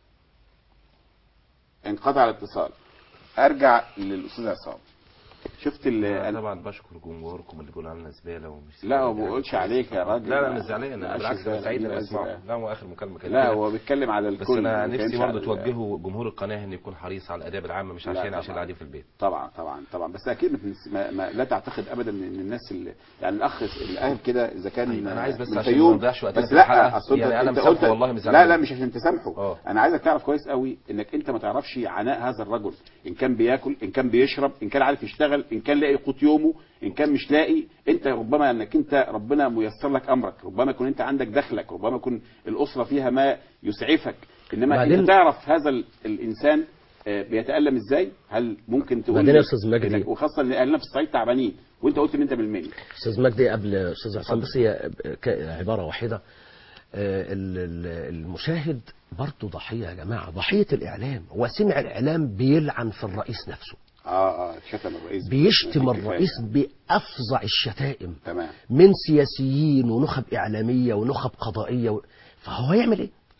انقطع الاتصال ارجع للاستاذ عصام شفت ال أنا طبعا بشكر جمهوركم اللي بيقولوا علينا زباله ومش لا هو زبالة. ما بيقولش عليك يا راجل لا لا مش زعلان انا لا، بالعكس زبالة، انا سعيد لا، لما اسمعه زبالة. لا هو اخر مكالمه كده لا هو بيتكلم على بس الكل انا ما نفسي بيتكلمش برضه على- توجهوا جمهور القناه انه يكون حريص على الاداب العامه مش لا، عشان طبعا. عشان قاعدين في البيت طبعا طبعا طبعا بس اكيد ما, تنس- ما, ما لا تعتقد ابدا ان الناس اللي يعني الاخ اللي قال كده اذا كان طيب، أنا عايز بس من عشان الفيوم، ما نضيعش وقتنا بس في لا الحلقة، اصل يعني أنت- أنا أنت مسامحه قلت- والله مش لا زعلان لا منه. مش عشان تسامحه آه. انا عايزك تعرف كويس قوي انك انت ما تعرفش عناء هذا الرجل ان كان بياكل ان كان بيشرب ان كان عارف يشتغل ان كان لاقي قوت يومه ان كان مش لاقي انت ربما انك انت ربنا ميسر لك امرك ربما يكون انت عندك دخلك ربما يكون الاسره فيها ما يسعفك انما بعدين- انت تعرف هذا ال- الانسان آه، بيتالم ازاي هل ممكن تقول بعدين لي يا أستاذ مجدي. إنك- وخاصه ان اهلنا في الصعيد تعبانين وانت قلت ان انت من المنيا استاذ مجدي قبل استاذ عصام بس هي ك- عباره واحده آه، ال- ال- المشاهد برضه ضحيه يا جماعه ضحيه الاعلام هو سمع الاعلام بيلعن في الرئيس نفسه اه اه شتم الرئيس بيشتم كفاية. الرئيس بافظع الشتائم تمام من سياسيين ونخب اعلاميه ونخب قضائيه و... فهو هيعمل ايه؟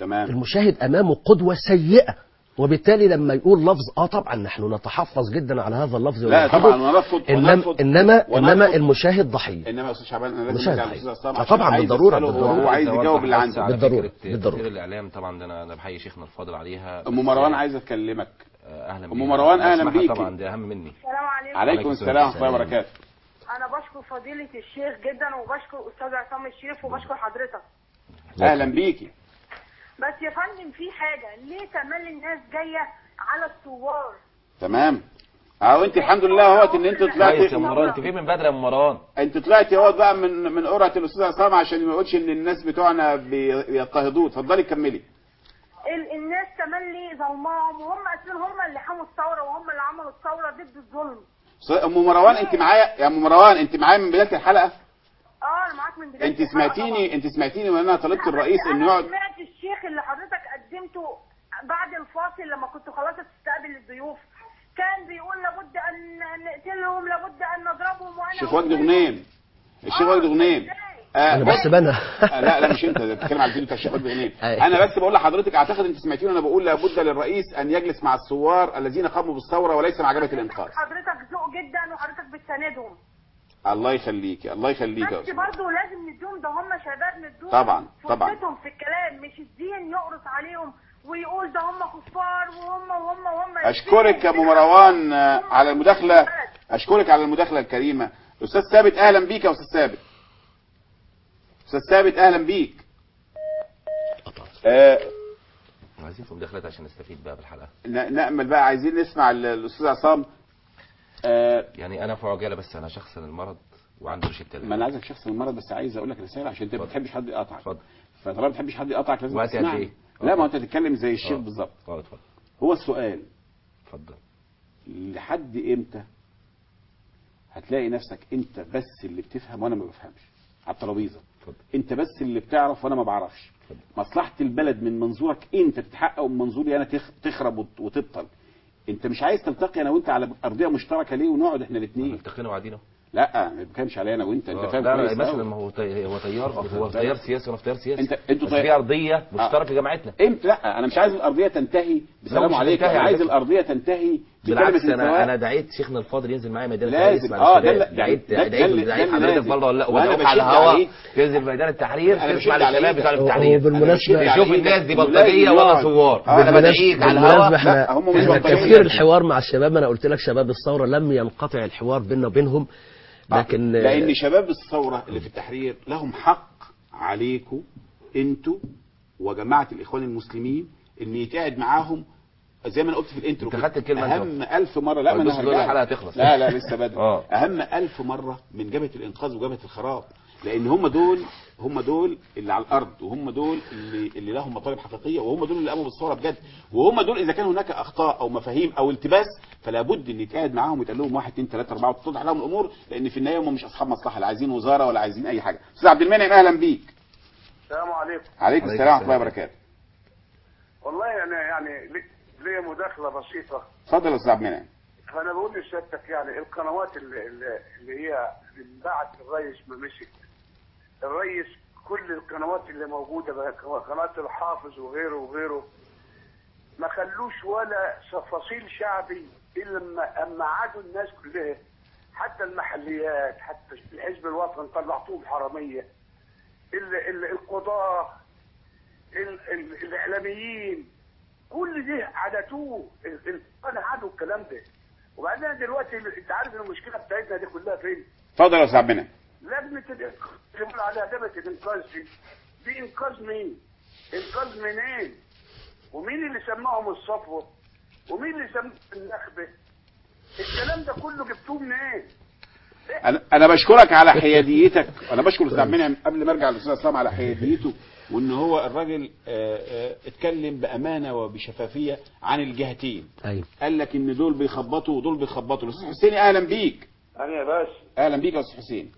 تمام المشاهد امامه قدوه سيئه وبالتالي لما يقول لفظ اه طبعا نحن نتحفظ جدا على هذا اللفظ لا ونرفضه. طبعا ونرفض انما ونرفض انما ونرفض. انما المشاهد ضحيه انما يا استاذ شعبان انا لازم مشاهد ارجع حقيقي. للاستاذ عصام آه عشان طبعاً، عايز بالضرورة، أسأله هو- بالضرورة. هو عايز يجاوب اللي عنده بالضرورة، فكرة بالضرورة. تأثير الإعلام طبعا ده أنا أنا بحيي شيخنا الفاضل عليها ام بس مروان يعني، عايز اكلمك آه، أهلا أم بيها. مروان، أهلا بسمعها بيكي. طبعا ده أهم مني السلام عليكم عليكم السلام ورحمه الله السلام. وبركاته انا بشكر فضيله الشيخ جدا وبشكر استاذ عصام الشريف وبشكر حضرتك اهلا بيكي بس يا فندم في حاجه ليه تملي الناس جايه على الثوار تمام اه انت الحمد لله اهوت ان انت كويس طلعتي يا مروان أنت فين من بدري يا أم مروان انت طلعتي اهوت بقى من من قرعه الاستاذ عصام عشان ما يقولش ان الناس بتوعنا بي- بيضطهدوه اتفضلي كملي ال- الناس تملي ظلماهم وهم اصلا هم اللي حموا الثوره وهم اللي عملوا الثوره ضد الظلم س- ام مروان انت معايا يا ام مروان انت معايا من بدايه الحلقه اه انا معاك من بدايه انت الحلقة سمعتيني طبعاً. انت سمعتيني وانا طلبت الرئيس أنا انه يقعد سمعت الشيخ اللي حضرتك قدمته بعد الفاصل لما كنت خلاص تستقبل الضيوف كان بيقول لابد ان نقتلهم لابد ان نضربهم وانا الشيخ وجدي غنيم الشيخ وجدي غنيم آه انا بس بنا آه، لا لا مش انت ده بتتكلم على الفيديو بتاع الشيخ وجدي غنيم أيوة. انا بس بقول لحضرتك اعتقد انت سمعتيني وانا بقول لابد للرئيس ان يجلس مع الثوار الذين قاموا بالثوره وليس مع جبهه الانقاذ حضرتك ذوق جدا وحضرتك بتساندهم الله يخليكي الله يخليكي يا بس أستاذ. برضه لازم نديهم ده هم شباب نديهم طبعاً، طبعاً. فرصتهم في الكلام مش الدين يقرص عليهم ويقول ده هم كفار وهم وهم وهم اشكرك يا ام مروان آه، على المداخله اشكرك على المداخله الكريمه استاذ ثابت اهلا بيك يا استاذ ثابت استاذ ثابت اهلا بيك آه عايزين في مداخلات عشان نستفيد بقى بالحلقة ن- نامل بقى عايزين نسمع ال- الاستاذ عصام آه يعني أنا في عجالة بس أنا شخص المرض وعنده روشتة ما انا عايزك شخص المرض بس عايز اقول لك رساله عشان انت ما اتفضل. بتحبش حد يقطعك اتفضل فطالما ما بتحبش حد يقطعك لازم وقت قد تسمعني إيه؟ لا ما هو انت تتكلم زي الشيخ آه. بالظبط اه اتفضل هو السؤال اتفضل لحد امتى هتلاقي نفسك انت بس اللي بتفهم وانا ما بفهمش على الترابيزه اتفضل انت بس اللي بتعرف وانا ما بعرفش اتفضل. مصلحه البلد من منظورك انت تتحقق ومن منظوري انا تخ- تخرب وت- وتبطل انت مش عايز تلتقي انا وانت على ارضيه مشتركه ليه ونقعد احنا الاثنين التقينا وعدينا لا ما بتكلمش عليا انا وانت انت آه، فاهم لا لا كويس مثلا أوي. ما هو طي... هو تيار هو بالك. تيار سياسي وانا في تيار سياسي انت انتوا بس طي- في ارضيه مشتركه جماعتنا امتى لا انا مش عايز الارضيه تنتهي بسلام مش عليكم هتنتهي انا على عايز فكرة. الارضيه تنتهي بالعكس بكلمه انا السواء. انا دعيت شيخنا الفاضل ينزل معايا ميدان لازم. التحرير اه، اسمع ده الشباب اللي- دعيت ده- ده دعيت اللي- دعيت ده اللي حضرتك لازم. برضه ولا وأنا ودعوك على بشد الهواء عليك. تنزل ميدان التحرير أنا تسمع بشد عليك. للشباب بتوع هو التحرير بالمناسبة أنا تشوف بشد الناس دي عليك. بلطجيه ولا يقعد. ثوار اه، انا بدعيك على بالمناسبة الهواء احنا لا، هم مش احنا بلطجية. كثير الحوار مع الشباب انا قلت لك شباب الثورة لم ينقطع الحوار بيننا وبينهم لكن لان شباب الثوره اللي في التحرير لهم حق عليكم انتوا وجماعه الاخوان المسلمين ان يتقعد معاهم زي ما انا قلت في الانترو انت كده، خدت الكلمة انت. اهم ألف مره لا ما بص انا دول هرجع الحلقة لك. هتخلص. لا لا لسه بدري اه. اهم ألف مره من جبهه الانقاذ وجبهه الخراب لان هم دول هم دول اللي على الارض وهم دول اللي اللي لهم مطالب حقيقيه وهم دول اللي قاموا بالثوره بجد وهم دول اذا كان هناك اخطاء او مفاهيم او التباس فلا بد ان يتقعد معاهم ويتقال لهم واحد اثنين ثلاثه اربعه وتتضح لهم الامور لان في النهايه هم مش اصحاب مصلحه لا عايزين وزاره ولا عايزين اي حاجه استاذ عبد المنعم اهلا بيك السلام عليكم عليكم السلام ورحمه الله وبركاته والله انا يعني لي- ليا مداخله بسيطه اتفضل يا استاذ عبد المنعم فانا بقول لسيادتك يعني القنوات اللي, اللي اللي هي من بعد الرئيس ما مشي الرئيس كل القنوات اللي موجوده بقى قناه الحافظ وغيره وغيره ما خلوش ولا فصيل شعبي الا لما اما عادوا الناس كلها حتى المحليات حتى الحزب الوطني طلعتوهم حراميه ال- ال- القضاه ال- ال- الاعلاميين كل ده عدتوه ال- ال- انا عادوا الكلام ده وبعدين دلوقتي انت عارف المشكله بتاعتنا دي كلها فين؟ اتفضل يا استاذ عبد المنعم لجنه الانقاذ اللي بيقول عليها لجنه الانقاذ دي دي انقاذ مين؟ انقاذ منين؟ ومين اللي سماهم الصفوه؟ ومين اللي سماهم النخبه؟ الكلام ده كله جبتوه منين؟ انا انا بشكرك على حياديتك انا بشكر الاستاذ عبد المنعم قبل ما ارجع للاستاذ عصام على حياديته وان هو الراجل آه، آه، اتكلم بامانه وبشفافيه عن الجهتين ايوه قال لك ان دول بيخبطوا ودول بيخبطوا الاستاذ حسين اهلا بيك انا يا باشا اهلا بيك يا استاذ حسين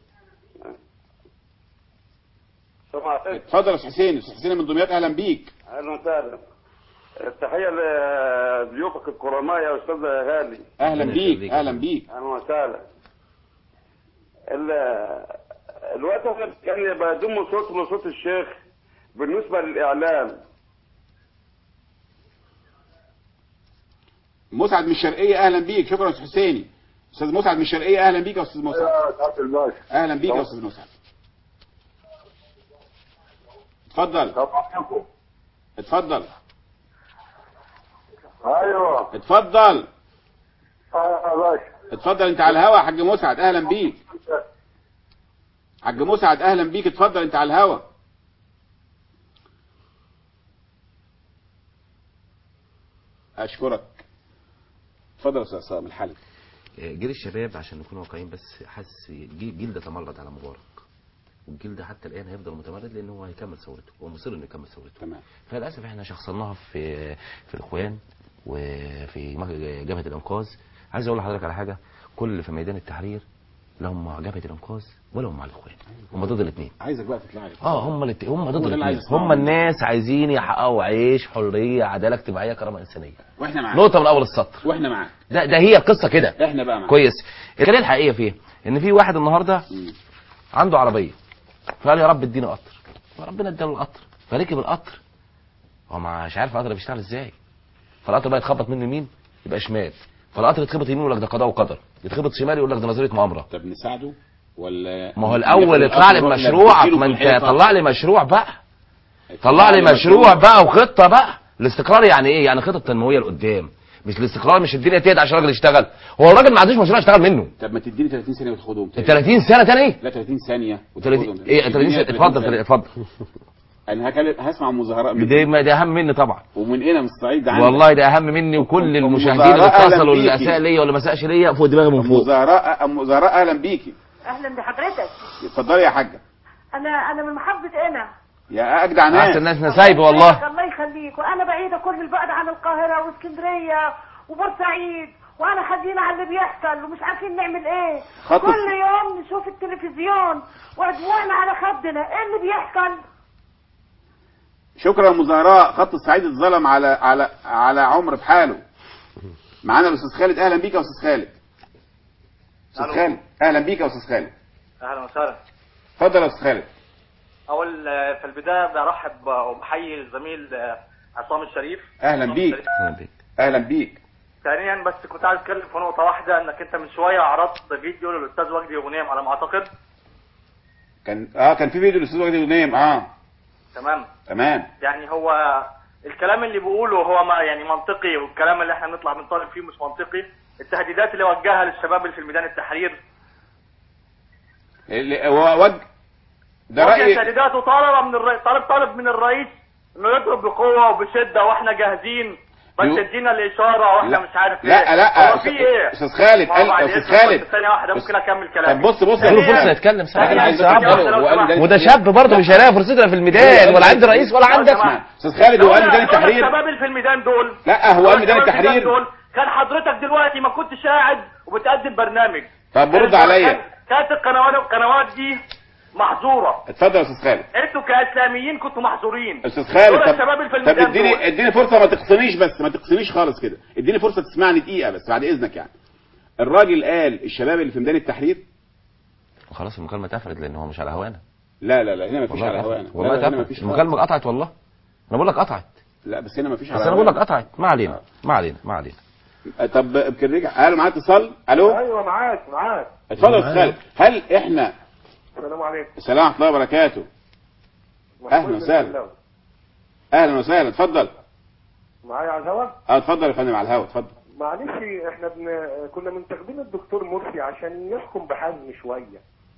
سمعتك اتفضل يا استاذ حسين استاذ حسين من دمياط اهلا بيك اهلا وسهلا التحيه لضيوفك الكرماء يا استاذ غالي اهلا ربنا بيك يخليك. اهلا بيك اهلا وسهلا ال- الوقت احنا كان بضم صوت لصوت الشيخ بالنسبه للاعلام مسعد من الشرقيه اهلا بيك شكرا يا استاذ حسيني استاذ مسعد من الشرقيه اهلا بيك يا استاذ مسعد يا سعاده الباشا اهلا بيك يا استاذ مسعد اتفضل طب عليكم اتفضل ايوه اتفضل اه يا باشا اتفضل انت على الهوا يا حاج مسعد اهلا بيك حاج مسعد اهلا بيك اتفضل انت على الهوا اشكرك اتفضل يا استاذ عصام الحل جيل الشباب عشان نكون واقعيين بس حاسس جيل جيل ده تمرد على مبارك والجيل ده حتى الان هيفضل متمرد لان هو هيكمل ثورته هو مصر انه يكمل ثورته تمام فللاسف احنا شخصناها في في الاخوان وفي مج- جبهه الانقاذ عايز اقول لحضرتك على حاجه كل اللي في ميدان التحرير لا هم مع جبهه الانقاذ ولا هم مع الاخوان هم ضد الاثنين عايزك بقى تطلع لي اه هم الات- هم ضد هو ده اللي عايز الاثنين أسمعه هم منك. الناس عايزين يحققوا عيش حريه عداله اجتماعيه كرامه انسانيه واحنا معاك نقطه من اول السطر واحنا معاك ده ده هي القصه كده احنا بقى معاك كويس الخليه الحقيقيه فيه ان في واحد النهارده مم. عنده عربيه فقال يا رب اديني قطر فربنا اداله القطر فركب القطر هو مش عارف القطر بيشتغل ازاي فالقطر بقى يتخبط منه يمين يبقى شمال فالقطر يتخبط يمين يقول لك ده قضاء وقدر يتخبط شمال يقول لك ده نظريه مؤامره طب نساعده ولا ما هو الاول اطلع لي بمشروعك ما انت طلع لي مشروع بقى طلع لي مشروع بقى وخطه بقى الاستقرار يعني ايه يعني خطط تنمويه لقدام مش الاستقرار مش الدنيا تهدى عشان الراجل يشتغل هو الراجل ما عندوش مشروع يشتغل منه طب ما تديني 30 ثانيه وتاخدهم ال 30 سنه تاني لا 30 ثانيه 30 وتاخدهم. ايه 30 سنه اديني اتفضل ثانية. اتفضل انا هكلم هسمع مظاهرات من ده ما ده اهم مني طبعا ومن هنا من الصعيد ده عندك. والله ده اهم مني وكل المشاهدين اللي مظاهرات أهلاً اتصلوا اللي بيكي. اساء ليا واللي ما اساءش ليا فوق دماغي من فوق مظاهراء مظاهراء اهلا بيكي اهلا بحضرتك اتفضلي يا حاجه انا انا من محافظه قنا يا اجدع احسن ناس ناس نسايبه والله الله يخليك وانا بعيده كل البعد عن القاهره واسكندريه وبورسعيد وانا حزينه على اللي بيحصل ومش عارفين نعمل ايه خط كل يوم نشوف التلفزيون ودموعنا على خدنا ايه اللي بيحصل شكرا يا مظاهراء خط الصعيد اتظلم على على على عمر في حاله معانا الاستاذ خالد اهلا بيك يا استاذ خالد استاذ ألو. خالد اهلا بيك يا استاذ خالد اهلا وسهلا اتفضل يا استاذ خالد اول آه، في البدايه برحب وبحيي الزميل آه، عصام الشريف اهلا عصام بيك الشريف. أهلاً بيك. اهلا بيك ثانيا بس كنت عايز اتكلم في نقطه واحده انك انت من شويه عرضت فيديو للاستاذ وجدي غنيم على ما اعتقد كان اه كان في فيديو الاستاذ وجدي غنيم اه تمام تمام يعني هو الكلام اللي بيقوله هو ما يعني منطقي والكلام اللي احنا بنطلع بنطالب فيه مش منطقي التهديدات اللي وجهها للشباب اللي في الميدان التحرير اللي هو وج ده وجه رايي تهديدات وطالب من الرئيس طالب طالب من الرئيس انه يضرب بقوه وبشده واحنا جاهزين بس يو- ادينا الاشاره واحنا لا. مش عارف لا، ايه لا، هو في ايه أستاذ خالد، ما هو قال- بعد أستاذ إذنك خالد. بس ثانيه واحده ممكن اكمل طب كلامي بص بص اديله ثانية. فرصه يتكلم ثانية. ساعه عايز ثانية أفكره. واحدة لو وقال سمحت. ده- وده شاب برضه مش هيلاقي فرصته في الميدان ولا عند رئيس ولا عند لو سمحت. استاذ خالد هو قال دول- ميدان دول التحرير الشباب اللي في الميدان دول لا هو دول قال ميدان الشباب اللي في التحرير دول كان حضرتك دلوقتي ما كنتش قاعد وبتقدم برنامج طب برد كانت- عليا. كانت- كانت القنوات القنوات دي محظوره اتفضل يا استاذ خالد انتوا كاسلاميين كنتوا محظورين استاذ خالد دول طب, الشباب اللي في طب الميدان اديني دول. اديني فرصه ما تقصنيش بس ما تقصنيش خالص كده اديني فرصه تسمعني دقيقه بس بعد اذنك يعني الراجل قال الشباب اللي في ميدان التحرير وخلاص المكالمه اتقفلت لان هو مش على هوانا لا لا لا هنا ما فيش والله على اتقفلت. هوانا والله لا لا هنا ما اتقفلت فيش المكالمه قطعت والله انا بقول لك قطعت لا بس هنا ما فيش بس على انا بقول لك هوانا. قطعت ما علينا ما علينا ما علينا طب يمكن رجع الو معاك اتصال الو ايوه معاك معاك اتفضل يا استاذ خالد هل احنا السلام عليكم السلام ورحمه الله وبركاته أهلا وسهلا. اهلا وسهلا اتفضل معايا على الهوا اه اتفضل يا فندم على الهوا اتفضل معلش احنا بن... كنا منتخبين الدكتور مرسي عشان يحكم بحزم شويه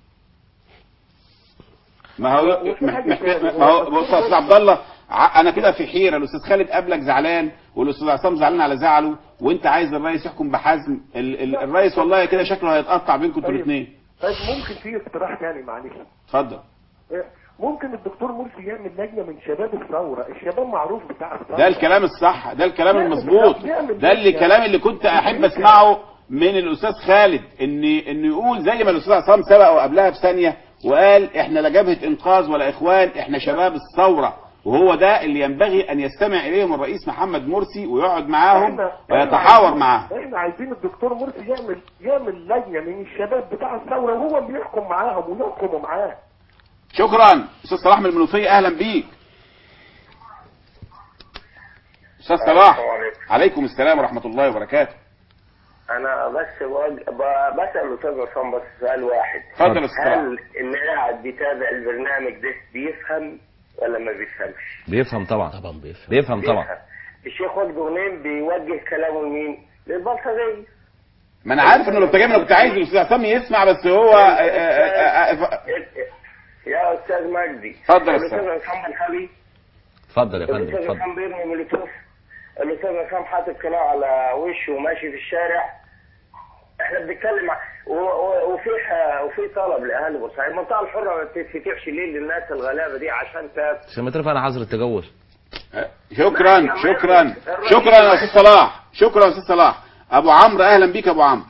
ما هو وفي مح- حاجة مح- تاني. ما هو بص يا استاذ عبد الله ع- انا كده في حيره الاستاذ خالد قبلك زعلان والاستاذ عصام زعلان على زعله وانت عايز الرئيس يحكم بحزم ال ال الرئيس والله كده شكله هيتقطع بينكم انتوا طيب. الاثنين طيب ممكن في اقتراح تاني معلش اتفضل إيه، ممكن الدكتور مرسي يعمل لجنه من شباب الثوره الشباب معروف بتاع الثوره ده الكلام الصح ده الكلام يعمل- المظبوط يعمل ده اللي لجنة. الكلام اللي كنت احب اسمعه من الاستاذ خالد ان انه يقول زي ما الاستاذ عصام سبق وقبلها بثانيه وقال احنا لا جبهه انقاذ ولا اخوان احنا شباب الثوره وهو ده اللي ينبغي ان يستمع اليهم الرئيس محمد مرسي ويقعد معاهم إحنا- ويتحاور عايزين- معاهم احنا عايزين الدكتور مرسي يعمل يعمل لجنه من الشباب بتاع الثوره وهو اللي يحكم معاهم ويحكموا معاه شكرا استاذ صلاح من المنوفيه اهلا بيك استاذ صلاح السلام عليكم. عليكم السلام ورحمه الله وبركاته انا بس بوج- ب- بسال الاستاذ عصام بس سؤال واحد اتفضل يا استاذ صلاح هل اللي قاعد بيتابع البرنامج ده بيفهم ولا ما بيفهمش؟ بيفهم طبعا طبعا بيفهم بيفهم طبعا بيفهم. الشيخ وجد غنيم بيوجه كلامه لمين؟ للبلطجية ما انا عارف انه لو كنت انا كنت عايز الاستاذ عصام يسمع بس هو آه، آه، آه، آه، يا استاذ مجدي اتفضل يا الاستاذ أستاذ. عصام الخلي اتفضل يا فندم الاستاذ اتفضل عصام بيرمي مولوتوف الاستاذ عصام حاطط قناع على وشه وماشي في الشارع احنا بنتكلم ع- و- و- وفي ح- وفي طلب لاهالي بورسعيد المنطقه الحره ما بتتفتحش ليه للناس الغلابه دي عشان تاكل عشان ما ترفع انا حظر التجول شكرا شكرا شكرا يا استاذ صلاح شكرا يا استاذ صلاح ابو عمرو اهلا بيك يا ابو عمرو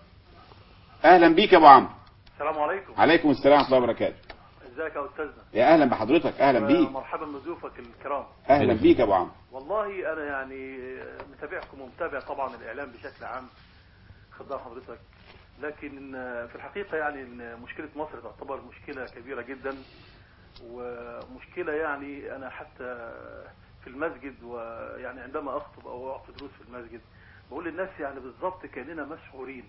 اهلا بيك يا ابو عمرو السلام عليكم عليكم السلام ورحمه الله وبركاته ازيك يا استاذنا يا اهلا بحضرتك اهلا بيك مرحبا بضيوفك الكرام اهلا بيك يا ابو عمرو والله انا يعني متابعكم ومتابع طبعا الاعلام بشكل عام خدام حضرتك لكن في الحقيقه يعني ان مشكله مصر تعتبر مشكله كبيره جدا ومشكله يعني انا حتى في المسجد ويعني عندما اخطب او اعطي دروس في المسجد بقول للناس يعني بالظبط كاننا مسحورين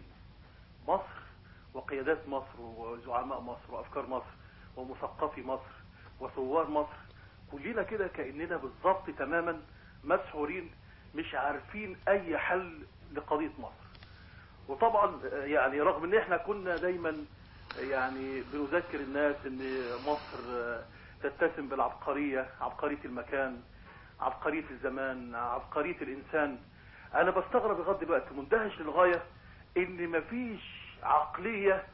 مصر وقيادات مصر وزعماء مصر وافكار مصر ومثقفي مصر وثوار مصر كلنا كده كاننا بالظبط تماما مسحورين مش عارفين اي حل لقضيه مصر وطبعا يعني رغم ان احنا كنا دايما يعني بنذكر الناس ان مصر تتسم بالعبقريه عبقريه المكان عبقريه الزمان عبقريه الانسان انا بستغرب لغايه دلوقتي مندهش للغايه ان مفيش عقليه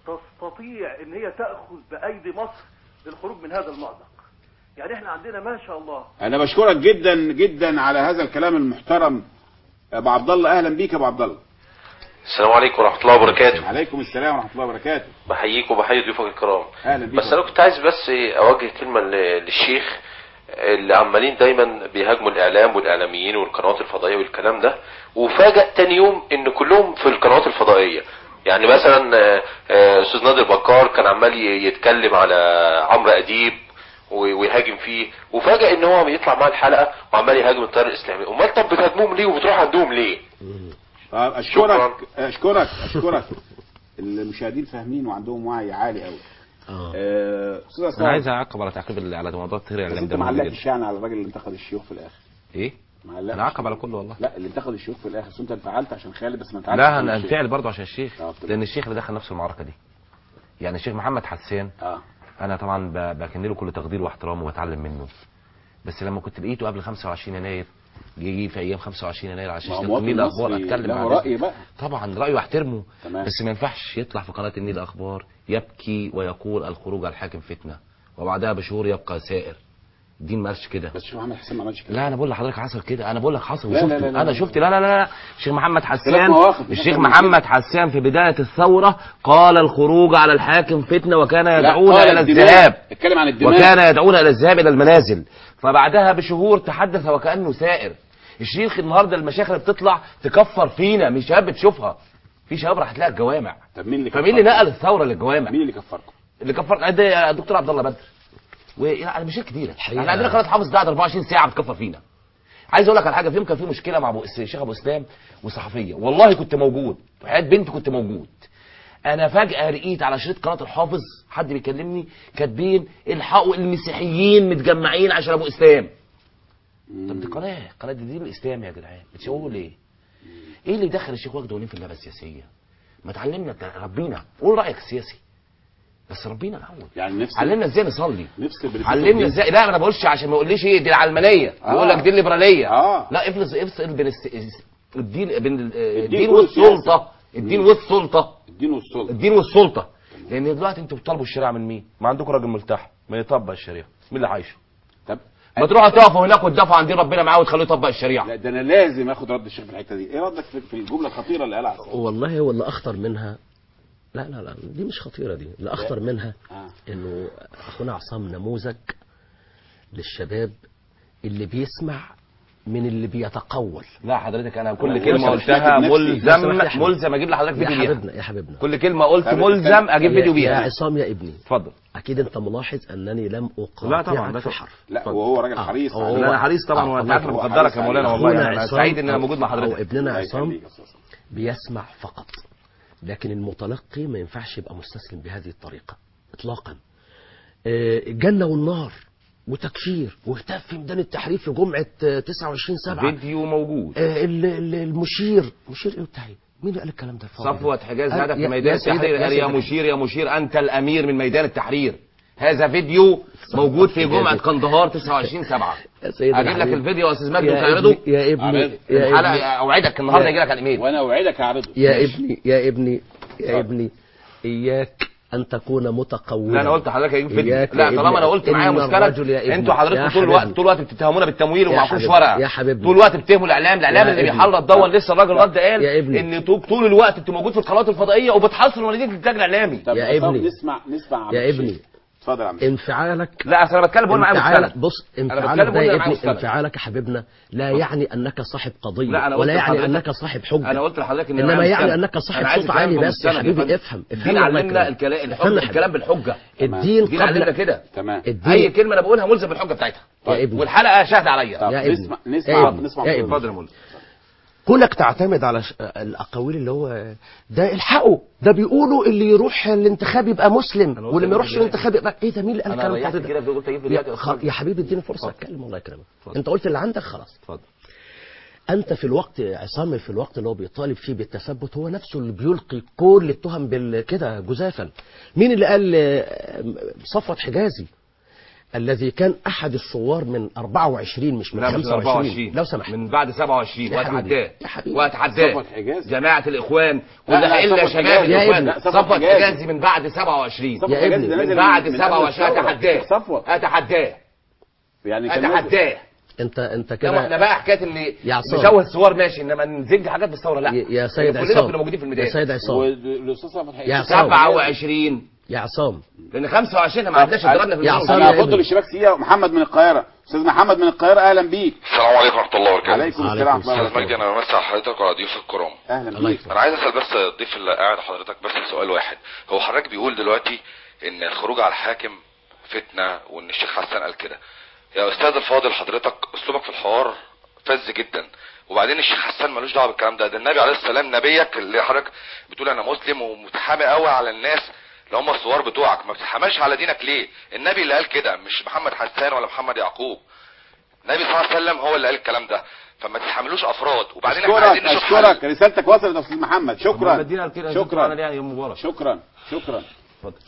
تستطيع ان هي تاخذ بايدي مصر للخروج من هذا المأزق يعني احنا عندنا ما شاء الله انا بشكرك جدا جدا على هذا الكلام المحترم ابو عبد الله اهلا بيك يا ابو عبد الله السلام عليكم ورحمة الله وبركاته عليكم السلام ورحمه الله وبركاته بحييك وبحيي ضيوفك الكرام اهلا بيك بس انا كنت عايز بس إيه اوجه كلمة ل- للشيخ اللي عمالين دايما بيهاجموا الاعلام والاعلاميين والقنوات الفضائية والكلام ده وفاجأ تاني يوم ان كلهم في القنوات الفضائية يعني مثلا آه، آه، استاذ نادر بكار كان عمال ي- يتكلم على عمرو اديب و- ويهاجم فيه وفاجأ ان هو بيطلع مع الحلقة وعمال يهاجم التيار الاسلامي امال طب بتهاجموهم ليه وبتروح عندهم ليه طب اشكرك اشكرك اشكرك المشاهدين فاهمين وعندهم وعي عالي قوي اه آه، استاذ انا عصام عايز اعقب على تعقيب ال- على موضوع التهري بس الاعلام انت ده ما مهم علقتش جدا يعني على الراجل اللي انتقد الشيوخ في الاخر ايه ما علقتش انا اعقب على كله والله لا اللي انتقد الشيوخ في الاخر بس انت انفعلت عشان خالد بس ما انفعلتش لا عشان انا الشيخ. انفعل برضه عشان الشيخ آه، تمام. لان الشيخ اللي دخل نفسه المعركه دي يعني الشيخ محمد حسان اه انا طبعا ب- بكن له كل تقدير واحترام وبتعلم منه بس لما كنت لقيته قبل 25 يناير يجي في ايام 25 يناير على ما هو شاشه مواطن النيل الاخبار مصري اتكلم له عن رأي بقى طبعا رايه احترمه تمام. بس ما ينفعش يطلع في قناه النيل الاخبار يبكي ويقول الخروج على الحاكم فتنه وبعدها بشهور يبقى سائر الدين ما قالش كده بس شوف محمد حسين ما عملش كده لا انا بقول لحضرتك حصل كده انا بقول لك حصل لا، لا، وشفته لا، لا، انا لا. شفت لا لا لا لا الشيخ محمد حسان مواقف. الشيخ أكتر من محمد حسان في بدايه الثوره قال الخروج على الحاكم فتنه وكان لا، يدعونا قال الى الدماء. الذهاب اتكلم عن الدماء وكان يدعونا الى الذهاب الى المنازل فبعدها بشهور تحدث وكانه سائر الشيخ النهارده المشايخ اللي بتطلع تكفر فينا مش شباب بتشوفها في شباب راح تلاقي الجوامع طب مين اللي فمين اللي كفركم؟ نقل الثوره للجوامع مين اللي كفركم اللي كفر ده دكتور عبد الله بدر ويعني مشاكل كتيره الحقيقة- احنا عندنا قناه حافظ قاعد 24 ساعه بتكفر فينا عايز اقول لك على حاجه في يوم كان في مشكله مع ابو الشيخ ابو اسلام وصحفيه والله كنت موجود في حياه بنتي كنت موجود انا فجاه لقيت على شريط قناه الحافظ حد بيكلمني كاتبين الحقوا المسيحيين متجمعين عشان ابو اسلام طب دي قناه قناه دي دين الاسلام يا جدعان بتشوفوا ليه ايه اللي دخل الشيخ وجد ولين في اللعبه السياسيه ما تعلمنا ربينا قول رايك السياسي بس ربينا الاول يعني نفس علمنا ازاي نصلي نفس بالفكر علمنا دي. ازاي لا انا ما بقولش عشان ما يقوليش ايه دي العلمانيه آه. يقول لك دي الليبراليه آه. لا افصل افصل بين الس- الدين بين ال- الدين كله والسلطه سياسة. الدين مم. والسلطه الدين والسلطه الدين والسلطه لان دلوقتي انتوا بتطالبوا الشريعه من مين؟ ما عندكم راجل ملتحي ما يطبق الشريعه مين اللي عايشه؟ طب ما تروحوا تقفوا هناك وتدافعوا عن دين ربنا معاه وتخلوه يطبق الشريعه لا ده انا لازم اخد رد الشيخ في الحته دي ايه ردك في في الجمله الخطيره اللي قالها عصام والله هو اللي اخطر منها لا لا لا دي مش خطيره دي اللي اخطر منها آه. انه اخونا عصام نموذج للشباب اللي بيسمع من اللي بيتقول لا حضرتك انا كل أنا كلمه مش قلتها متأكد نفسي. لو سمحت يا ملزم حبيبي. ملزم اجيب لحضرتك يا فيديو بيها حبيبنا يا حبيبنا كل كلمه قلت طب ملزم اجيب فيديو يا, يا بيها عصام يا ابني اتفضل اكيد انت ملاحظ انني لم لا طبعا اقاطعك ده في طبعا. حرف لا وهو راجل آه، حريص هو- على- لا انا حريص طبعا آه، وانا الله عارف يكرمك. مقدرك يا مولانا والله أخونا انا عصام سعيد ان انا أو- موجود مع او حضرتك ابننا الله عصام يخليك يا أستاذ عصام. بيسمع فقط لكن المتلقي ما ينفعش يبقى مستسلم بهذه الطريقة اطلاقا آه، الجنة والنار وتكفير وهتاف في ميدان التحرير في جمعة آه، 29 سبعة فيديو موجود آه، ال- ال- المشير مشير ايه بتاعي مين اللي قال الكلام ده الفاضي صفوة ده؟ حجاز آه، هدف في يا- ميدان يا سيدي- التحرير قال يا سيدي- مشير يا مشير انت الامير من ميدان التحرير هذا فيديو موجود في جمعة قندهار 29 7 يا سيدي اجيب لك الحبيب. الفيديو يا استاذ مجدي يا وتعرضه ابني يا ابني عرض. يا الحلقة ابني اوعدك النهارده يا- يجي لك على الايميل وانا اوعدك اعرضه يا ماشي. ابني يا ابني يا اتفضل. ابني إياك أن تكون متقولا لا انا قلت لحضرتك هجيب فيديو إياك لا يا طالما ابني. انا قلت معايا إن مشكله الرجل يا ابني. انتوا يا حضرتك طول حبيبي. الوقت طول الوقت بتتهمونا بالتمويل يا ومعكوش حبيبي. ورقه يا حبيبي. طول الوقت بتتهموا الاعلام الاعلام يا اللي ابني. بيحرض دون لسه الراجل رد قال يا ابني. ان طول طول الوقت انتوا موجود في القنوات الفضائيه وبتحصروا والدين الانتاج الاعلامي طب يا عصام، ابني. نسمع نسمع عم يا الشيخ. ابني. اتفضل يا عم الشيخ. انفعالك لا اصل انا بتكلم بقول معايا انفعالك مستند بص بتكلم انفعالك ده بقول يا أنا معايا ابني مستند. انفعالك يا حبيبنا لا يعني انك صاحب قضيه لا، أنا قلت ولا يعني لحضرتك- انك صاحب حجه انا قلت لحضرتك ان انما معايا يعني مستند. انك صاحب أنا عايز صوت عالي أفهمكم بس يا مستند حبيبي فندم. افهم الدين افهم الله علمنا يكرمك. الكلام افهم الحجه يا الكلام حبيبي. بالحجه الدين الدين علمنا قبل كده تمام الدين اي كلمه انا بقولها ملزم بالحجه بتاعتها يا ابني. والحلقه شاهد عليا طب يا ابني. نسمع يا نسمع ابني. نسمع يا كل ابني. اتفضل يا مولانا كونك تعتمد على ش- الاقاويل اللي هو ده الحقه ده بيقولوا اللي يروح الانتخاب يبقى مسلم أنا قلت واللي ما لك يروحش بالله. الانتخاب يبقى ايه ده مين اللي قال انا الكلام ريحت الفاضي كده ده قلت اجيب يا, دلوقتي خ... يا حبيبي اديني فرصه اتكلم الله يكرمك اتفضل. انت قلت اللي عندك خلاص اتفضل انت في الوقت عصام في الوقت اللي هو بيطالب فيه بالتثبت هو نفسه اللي بيلقي كل التهم بالكده جزافا مين اللي قال آه، صفوة حجازي الذي كان احد الثوار من 24 مش من لا مش 25 24 لو سمحت من بعد 27 يا حبيبي. واتعداه يا حبيبي. واتعداه صفوت حجازي. جماعه الاخوان لا، كلها لا، الا صفوت شباب حجازي. يا الاخوان ابني. صفوت صفوت حجازي. حجازي من بعد 27 صفوت يا حجازي ابني. ده من نازل بعد من قبل 27 الثورة. اتحداه صفوت اتحداه يعني كان نازل. اتحداه انت انت كده احنا كده بقى حكايه اللي يا عصام. نشوه الصور ماشي انما نزج حاجات بالثوره لا يا يا سيد كلنا عصام كنا موجودين في يا الميدان سيد عصام والاستاذ صفوت يا حجازي عصام. 27 يا عصام لان 25 ما عدناش ضربنا في يا الموضوع. عصام انا يا هحط ابني. للشباك سيئه محمد من القاهره استاذ محمد من القاهره اهلا بيك السلام عليكم ورحمه الله وبركاته عليكم السلام عليكم ورحمه الله استاذ مجدي وبركاته انا بمسي على حضرتك وعلى ضيوف الكرام اهلا الله بيك يكرمك. انا عايز اسال بس الضيف اللي قاعد حضرتك بس سؤال واحد هو حضرتك بيقول دلوقتي ان الخروج على الحاكم فتنه وان الشيخ حسان قال كده يا استاذ الفاضل حضرتك اسلوبك في الحوار فز جدا وبعدين الشيخ حسان ملوش دعوه بالكلام ده ده النبي عليه السلام نبيك اللي حضرتك بتقول انا مسلم ومتحامي قوي على الناس اللي هم الثوار بتوعك ما بتتحملش على دينك ليه النبي اللي قال كده مش محمد حسان ولا محمد يعقوب النبي صلى الله عليه وسلم هو اللي قال الكلام ده فما تتحملوش افراد وبعدين احنا اشكرك عايزين نشوف حل. اشكرك رسالتك وصلت يا استاذ محمد شكرا مدينا كده شكرا يعني يوم مبارك شكرا شكرا اتفضل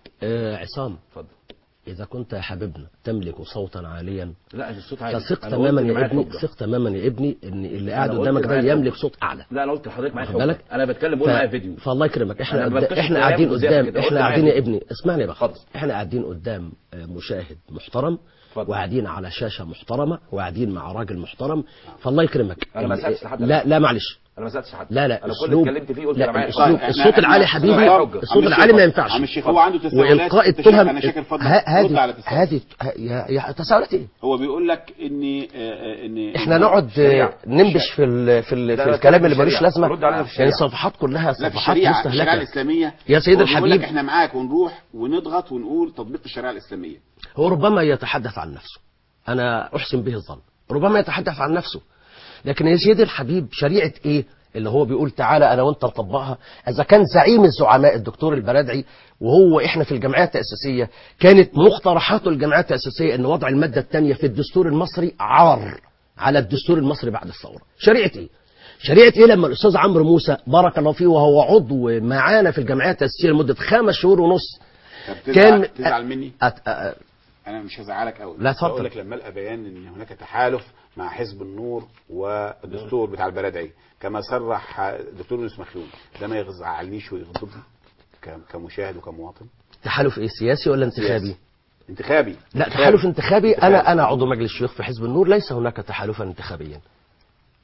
آه عصام اتفضل اذا كنت يا حبيبنا تملك صوتا عاليا لا الصوت عالي فثق أنا تماما قلت إن يا معايا ابني حجة. ثق تماما يا ابني ان اللي قاعد أنا قلت قدامك ده معايا يملك حجة. صوت اعلى لا انا قلت لحضرتك معايا واخد حجة. بالك انا بتكلم بقول معايا فيديو فالله يكرمك احنا أنا قد... بكتشف احنا كلام قاعدين وزيادة قدام كده. قلت احنا معايا قاعدين يا فيديو. ابني اسمعني بقى اتفضل. احنا قاعدين قدام آه، مشاهد محترم اتفضل. وقاعدين على شاشه محترمه وقاعدين مع راجل محترم فالله يكرمك أنا ما ال- سألتش لحد لا لا معلش انا ما سالتش حد لا لا انا كل اسلوب اللي اتكلمت فيه قلت لا انا معايا الاسلوب حجة. طيب، الصوت إحنا- العالي يا إحنا- حبيبي معايا حجة. الصوت عم العالي ما الشيخ- ينفعش عم الشيخ هو عنده تساؤلات والقاء أنت التهم شاكر- انا شاكر اتفضل ه- رد على هذه تساؤلات. هذه يا يا تساؤلات ايه هو بيقول لك ان آه، ان احنا نقعد شريعة. ننبش في ال في, ال لا، في لا، الكلام اللي الشريعة. ملوش لازمه رد علينا في يعني الشريعة. صفحات كلها لا في صفحات الشريعه الشريعه مستهلكه الاسلاميه يا سيد هو بيقول لك الحبيب. احنا معاك ونروح ونضغط ونقول تطبيق الشريعه الاسلاميه هو ربما يتحدث عن نفسه انا احسن به الظن ربما يتحدث عن نفسه لكن يا سيدي الحبيب شريعه ايه اللي هو بيقول تعالى انا وانت نطبقها اذا كان زعيم الزعماء الدكتور البرادعي وهو احنا في الجمعيه التاسيسيه كانت مقترحاته الجمعيه التاسيسيه ان وضع الماده الثانيه في الدستور المصري عار على الدستور المصري بعد الثوره شريعه ايه شريعه ايه لما الاستاذ عمرو موسى بارك الله فيه وهو عضو معانا في الجمعيه التاسيسيه لمده خمس شهور ونص طب تزعل كان تزعل مني أت... أ... انا مش هزعلك قوي لا، اتفضل. اقول لك لما القى بيان ان هناك تحالف مع حزب النور والدستور بتاع البلدعي كما صرح الدكتور يونس مخلوم ده ما يزعلنيش ويغضبني ك- كمشاهد وكمواطن تحالف ايه سياسي ولا انتخابي سياسي. انتخابي لا انتخابي. تحالف انتخابي انتخابي. انا انا عضو مجلس الشيوخ في حزب النور ليس هناك تحالفا انتخابيا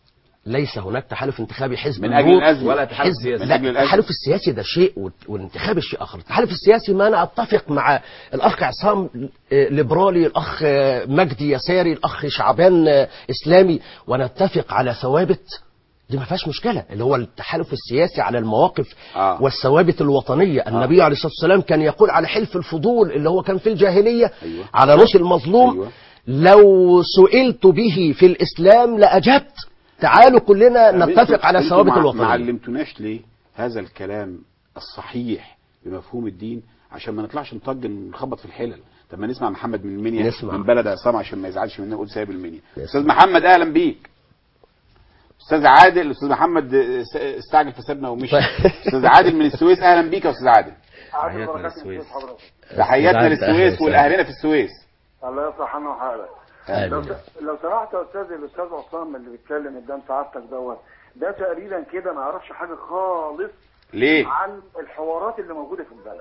ليس هناك تحالف انتخابي حزب من أجل النور الأزمة. ولا تحالف حزب سياسي. من لا أجل الأزمة. التحالف السياسي ده شيء وال- والانتخابي شيء اخر التحالف السياسي ما انا اتفق مع الاخ عصام آه، ليبرالي الاخ آه، مجدي يساري الاخ شعبان آه، اسلامي ونتفق على ثوابت دي ما فيهاش مشكله اللي هو التحالف السياسي على المواقف آه. والثوابت الوطنيه النبي عليه الصلاه والسلام كان يقول على حلف الفضول اللي هو كان في الجاهليه أيوة. على راس المظلوم أيوة. لو سئلت به في الاسلام لاجبت تعالوا كلنا نتفق على أنتوا الثوابت ما- ما الوطنيه علمتوناش ليه هذا الكلام الصحيح بمفهوم الدين عشان ما نطلعش نطجن ونخبط في الحلل طب ما نسمع محمد من المنيا نسمع. من بلد عصام عشان ما يزعلش مننا يقول سايب المنيا استاذ محمد اهلا بيك استاذ عادل استاذ محمد س- استعجل فسابنا ومشي استاذ عادل من السويس اهلا بيك يا استاذ عادل تحياتنا للسويس تحياتنا عادل، للسويس أهلا والاهالينا في السويس الله يصلح عنه حالك آمين. لو, لو سمحت يا استاذ الاستاذ عصام اللي بيتكلم قدام سعادتك دوت ده تقريبا كده ما يعرفش حاجه خالص ليه عن الحوارات اللي موجوده في البلد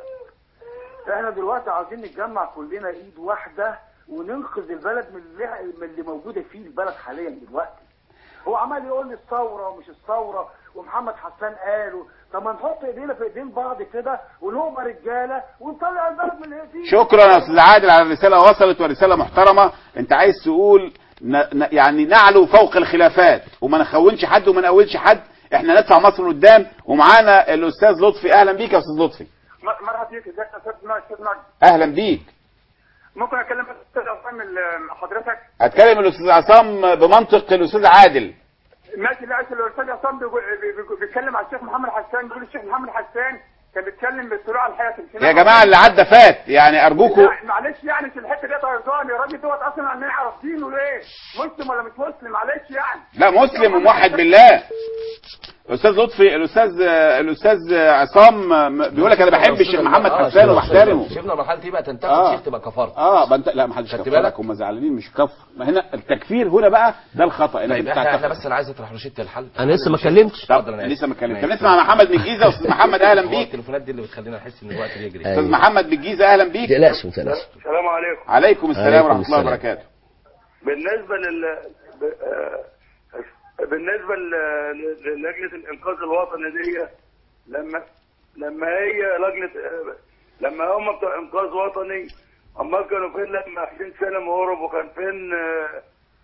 احنا دلوقتي عايزين نتجمع كلنا ايد واحده وننقذ البلد من اللي, من اللي موجوده فيه البلد حاليا دلوقتي هو عمال يقول لي الثوره ومش الثوره ومحمد حسان قال و- طب ما نحط ايدينا في ايدين بعض كده ونبقى رجاله ونطلع البلد من اللي هي فيه شكرا يا استاذ عادل على الرساله وصلت ورساله محترمه انت عايز تقول ن... ن... يعني نعلو فوق الخلافات وما نخونش حد وما نقولش حد احنا ندفع مصر لقدام ومعانا الاستاذ لطفي اهلا بيك يا استاذ لطفي مرحبا بيك ازيك يا استاذ مجدي استاذ مجدي اهلا بيك ممكن اكلم الاستاذ عصام ال- حضرتك هتكلم الاستاذ عصام بمنطق الاستاذ عادل ماشي لا أصل الاستاذ عصام بيقول- بي- بي- بيتكلم على الشيخ محمد حسان بيقول الشيخ محمد حسان كان بيتكلم بالطلوع الحياتي يا جماعه اللي عدى فات يعني ارجوكم لا، معلش يعني في الحته دي طيران يا راجل دوت اصلا عن يعرف دينه ليه مسلم ولا مش مسلم معلش يعني لا مسلم وموحد بالله استاذ لطفي الاستاذ الاستاذ عصام بيقول لك انا بحب الشيخ محمد آه، حسان شفنا- وبحترمه شفنا مرحله ايه بقى تنتقد آه. شيخ تبقى كفرت اه ما انت لا ما حدش خدت كفرك بالك؟ هم زعلانين مش كفر ما هنا التكفير هنا بقى ده الخطا انك طيب انت احنا احنا هتكفر. بس انا عايز اطرح روشته الحل انا لسه ما اتكلمتش طب اتفضل، أنا آسف. لسه ما اتكلمتش ماشي. نسمع محمد من الجيزه استاذ محمد اهلا هو بيك التليفونات دي اللي بتخلينا نحس ان الوقت بيجري أيوة. استاذ محمد من الجيزه اهلا بيك ما تقلقش ما تقلقش السلام عليكم عليكم السلام عليكم ورحمه الله السلام. وبركاته بالنسبه لل ب- آه، بالنسبه ل- للجنه الانقاذ الوطني دي لما لما هي لجنه آه، لما هم بتوع انقاذ وطني اما كانوا فين لما حسين سالم هرب وكان فين آه،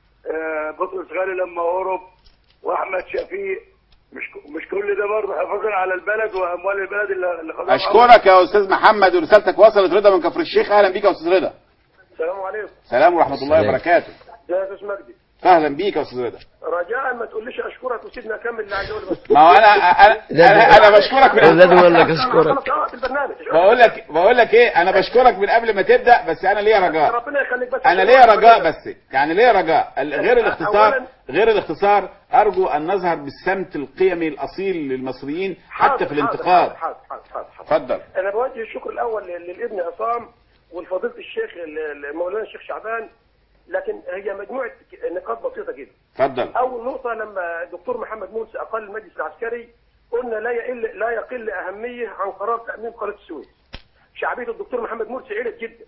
آه، بطرس غالي لما هرب واحمد شفيق مش مش كل ده برضه حفاظا على البلد واموال البلد اللي اللي خدوها اشكرك يا استاذ محمد ورسالتك وصلت رضا من كفر الشيخ اهلا بيك يا استاذ رضا السلام عليكم سلام ورحمه الله السلام. وبركاته يا استاذ مجدي اهلا بيك يا استاذ رضا رجاء ما تقوليش اشكرك وسيبنا اكمل اللي عايز اقوله بس ما هو انا انا انا, أنا بشكرك من لازم اقول لك اشكرك في البرنامج بقول لك بقول لك ايه انا بشكرك من قبل ما تبدا بس انا ليا رجاء ربنا يخليك بس انا ليا رجاء بس يعني ليا رجاء ال- غير الاختصار أولاً- غير الاختصار ارجو ان نظهر بالسمت القيمي الاصيل للمصريين حتى في الانتقاد حاضر حاضر حاضر حاضر. اتفضل انا بوجه الشكر الاول لل- للابن عصام والفضيله الشيخ ال- ال- مولانا الشيخ شعبان لكن هي مجموعه ك- نقاط بسيطه جدا اتفضل اول نقطه لما الدكتور محمد مرسي اقل المجلس العسكري قلنا لا يقل لا يقل اهميه عن قرار تاميم قناه السويس شعبيه الدكتور محمد مرسي علت جدا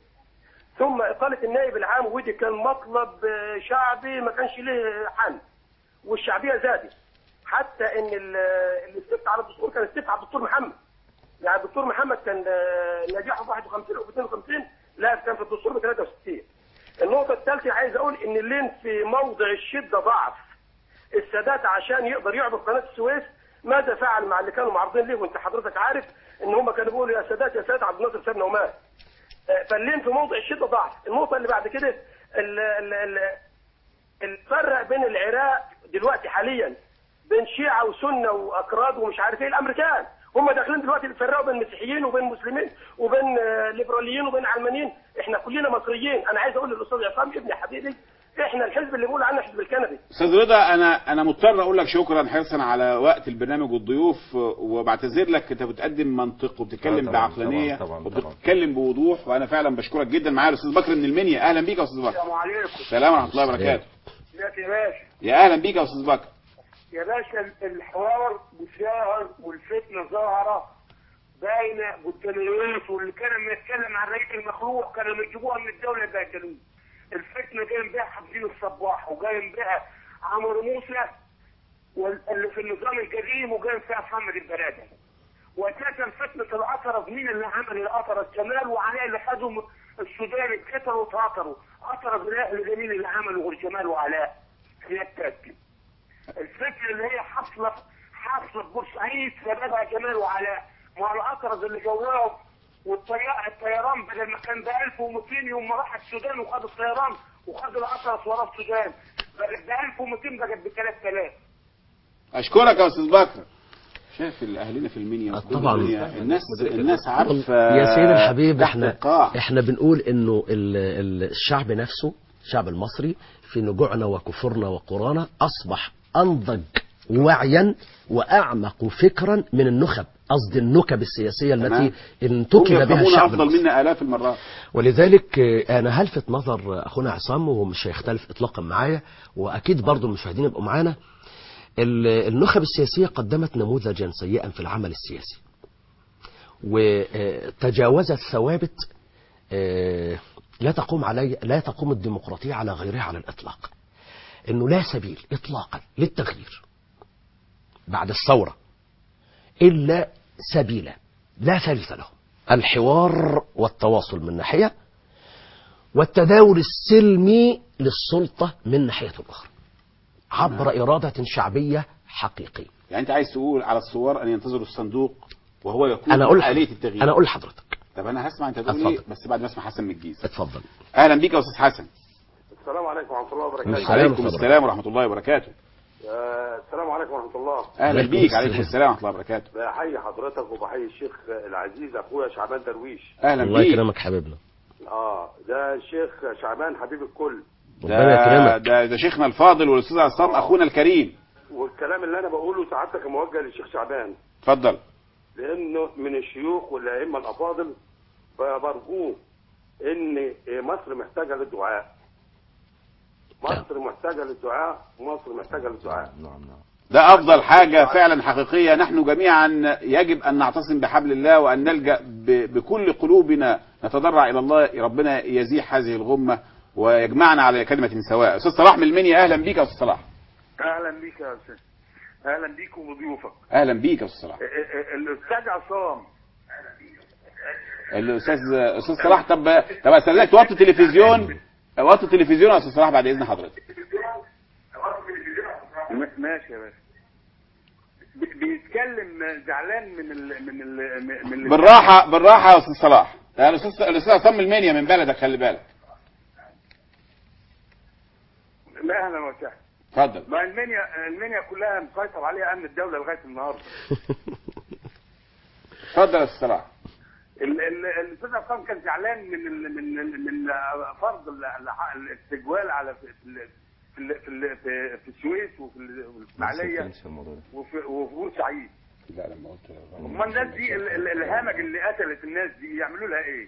ثم اقاله النائب العام ودي كان مطلب آه، شعبي ما كانش له حل والشعبيه زادت حتى ان ال- الاستفتاء على الدستور كان استفتاء على الدكتور محمد يعني الدكتور محمد كان آه، نجاحه في 51 او 52 لا كان في الدستور ب 63 النقطة الثالثة عايز أقول إن اللين في موضع الشدة ضعف السادات عشان يقدر يعبر قناة السويس ماذا فعل مع اللي كانوا معارضين ليه وأنت حضرتك عارف إن هم كانوا بيقولوا يا سادات يا سادات عبد الناصر سابنا ومات آه، فاللين في موضع الشدة ضعف النقطة اللي بعد كده ال- ال- ال- الفرق بين العراق دلوقتي حاليا بين شيعة وسنة وأكراد ومش عارف إيه الأمريكان هم داخلين دلوقتي بيفرقوا بين مسيحيين وبين مسلمين وبين آه، ليبراليين وبين علمانيين احنا كلنا مصريين انا عايز اقول للاستاذ عصام ابني حبيبي احنا الحزب اللي بيقول عنه حزب الكندي استاذ رضا انا انا مضطر اقول لك شكرا حرصا على وقت البرنامج والضيوف وبعتذر لك انت بتقدم منطق وبتتكلم آه طبعاً، بعقلانيه طبعاً، طبعاً، طبعاً. وبتتكلم بوضوح وانا فعلا بشكرك جدا معايا الاستاذ بكر من المنيا اهلا بيك يا استاذ بكر السلام عليكم السلام ورحمه الله وبركاته ازيك يا باشا يا اهلا بيك يا استاذ بكر يا باشا الحوار مساهر والفتنه ظاهره بين بالتلويث واللي كان بيتكلم عن رئيس المخلوق كانوا بيجيبوها من الدوله بياكلوه الفتنه جاي بها حمدين الصباح وجاي بها عمرو موسى واللي في النظام القديم وكان فيها محمد البرادة واساسا فتنه الاطرز مين اللي عمل الاطرز كمال وعلاء اللي خدوا السودان اتقتلوا واتهطروا اطرز الاهل ده مين اللي عمله غير جمال وعلاء سيادتك الفكره اللي هي حاصله حاصله في بورسعيد سببها جمال وعلاء مع الاطرز اللي جواهم والطيار الطيران بدل ما كان ب 1200 يوم ما راح السودان وخد الطيران وخد الاطرز وراه السودان بقت ب 1200 بقت ب 3000 اشكرك يا استاذ بكر شايف اهلنا في المنيا وفي طبعاً. الدنيا، الناس الناس عارفه يا سيدي الحبيب تحت احنا القاع. احنا بنقول انه ال- ال- الشعب نفسه الشعب المصري في نجوعنا وكفرنا وقرانا اصبح انضج وعيا واعمق فكرا من النخب قصد النكب السياسيه تمام. التي هم انتكب بها يفهمون الشعب افضل المصري. منا الاف المرات ولذلك آه، انا هلفت نظر اخونا عصام ومش هيختلف اطلاقا معايا واكيد برضو المشاهدين يبقوا معانا ال- النخب السياسيه قدمت نموذجا سيئا في العمل السياسي وتجاوزت ثوابت آه، لا تقوم علي لا تقوم الديمقراطيه على غيرها على الاطلاق انه لا سبيل اطلاقا للتغيير بعد الثوره الا سبيلا لا ثالث له الحوار والتواصل من ناحيه والتداول السلمي للسلطه من ناحيه اخرى عبر اراده شعبيه حقيقيه يعني انت عايز تقول على الثوار ان ينتظروا الصندوق وهو يكون انا اقول آلية لحضرتك- التغيير انا اقول لحضرتك طب انا هسمع انت هتقول اتفضل. ايه بس بعد ما اسمع حسن من الجيزه اتفضل اهلا بيك يا استاذ حسن السلام عليكم ورحمه الله وبركاته السلام عليكم ورحمة الله. السلام ورحمه الله وبركاته آه، السلام عليكم ورحمه الله اهلا عليكم بيك عليكم السلام. السلام ورحمه الله وبركاته بحيي حضرتك وبحيي الشيخ العزيز اخويا شعبان درويش اهلا الله بيك يكرمك حبيبنا اه ده الشيخ شعبان حبيب الكل ربنا ده, يكرمك ده ده شيخنا الفاضل والاستاذ عصام اخونا الكريم والكلام اللي انا بقوله سعادتك موجه للشيخ شعبان اتفضل لانه من الشيوخ والائمه الافاضل فبرجوه ان مصر محتاجه للدعاء مصر محتاجه للدعاء ومصر محتاجه للدعاء ده افضل حاجه فعلا حقيقيه نحن جميعا يجب ان نعتصم بحبل الله وان نلجا ب- بكل قلوبنا نتضرع الى الله ربنا يزيح هذه الغمه ويجمعنا على كلمه سواء استاذ صلاح من المنيا اهلا بيك يا استاذ صلاح اهلا بيك يا استاذ اهلا بيك وبضيوفك اهلا بيك يا استاذ صلاح الاستاذ عصام الاستاذ استاذ صلاح طب طب استاذنك توطي التلفزيون وطي التلفزيون يا استاذ صلاح بعد اذن حضرتك م- ماشي يا باشا بي- بيتكلم زعلان من ال من ال من ال بالراحه بالراحه يا استاذ صلاح ده الاستاذ الاستاذ عصام من المنيا من بلدك خلي بالك لا اهلا وسهلا اتفضل ما المنيا المنيا كلها مسيطر عليها امن الدوله لغايه النهارده اتفضل يا استاذ صلاح ال- ال- الاستاذ عصام كان زعلان من ال من ال من فرض ال- ال- الاستجوال على في ال- في ال- في ال- في في السويس وفي ال- وفي الاسماعيليه وفي وفي بورسعيد لا لما قلت امال الناس دي ال- ال- الهمج اللي قتلت الناس دي يعملوا لها ايه؟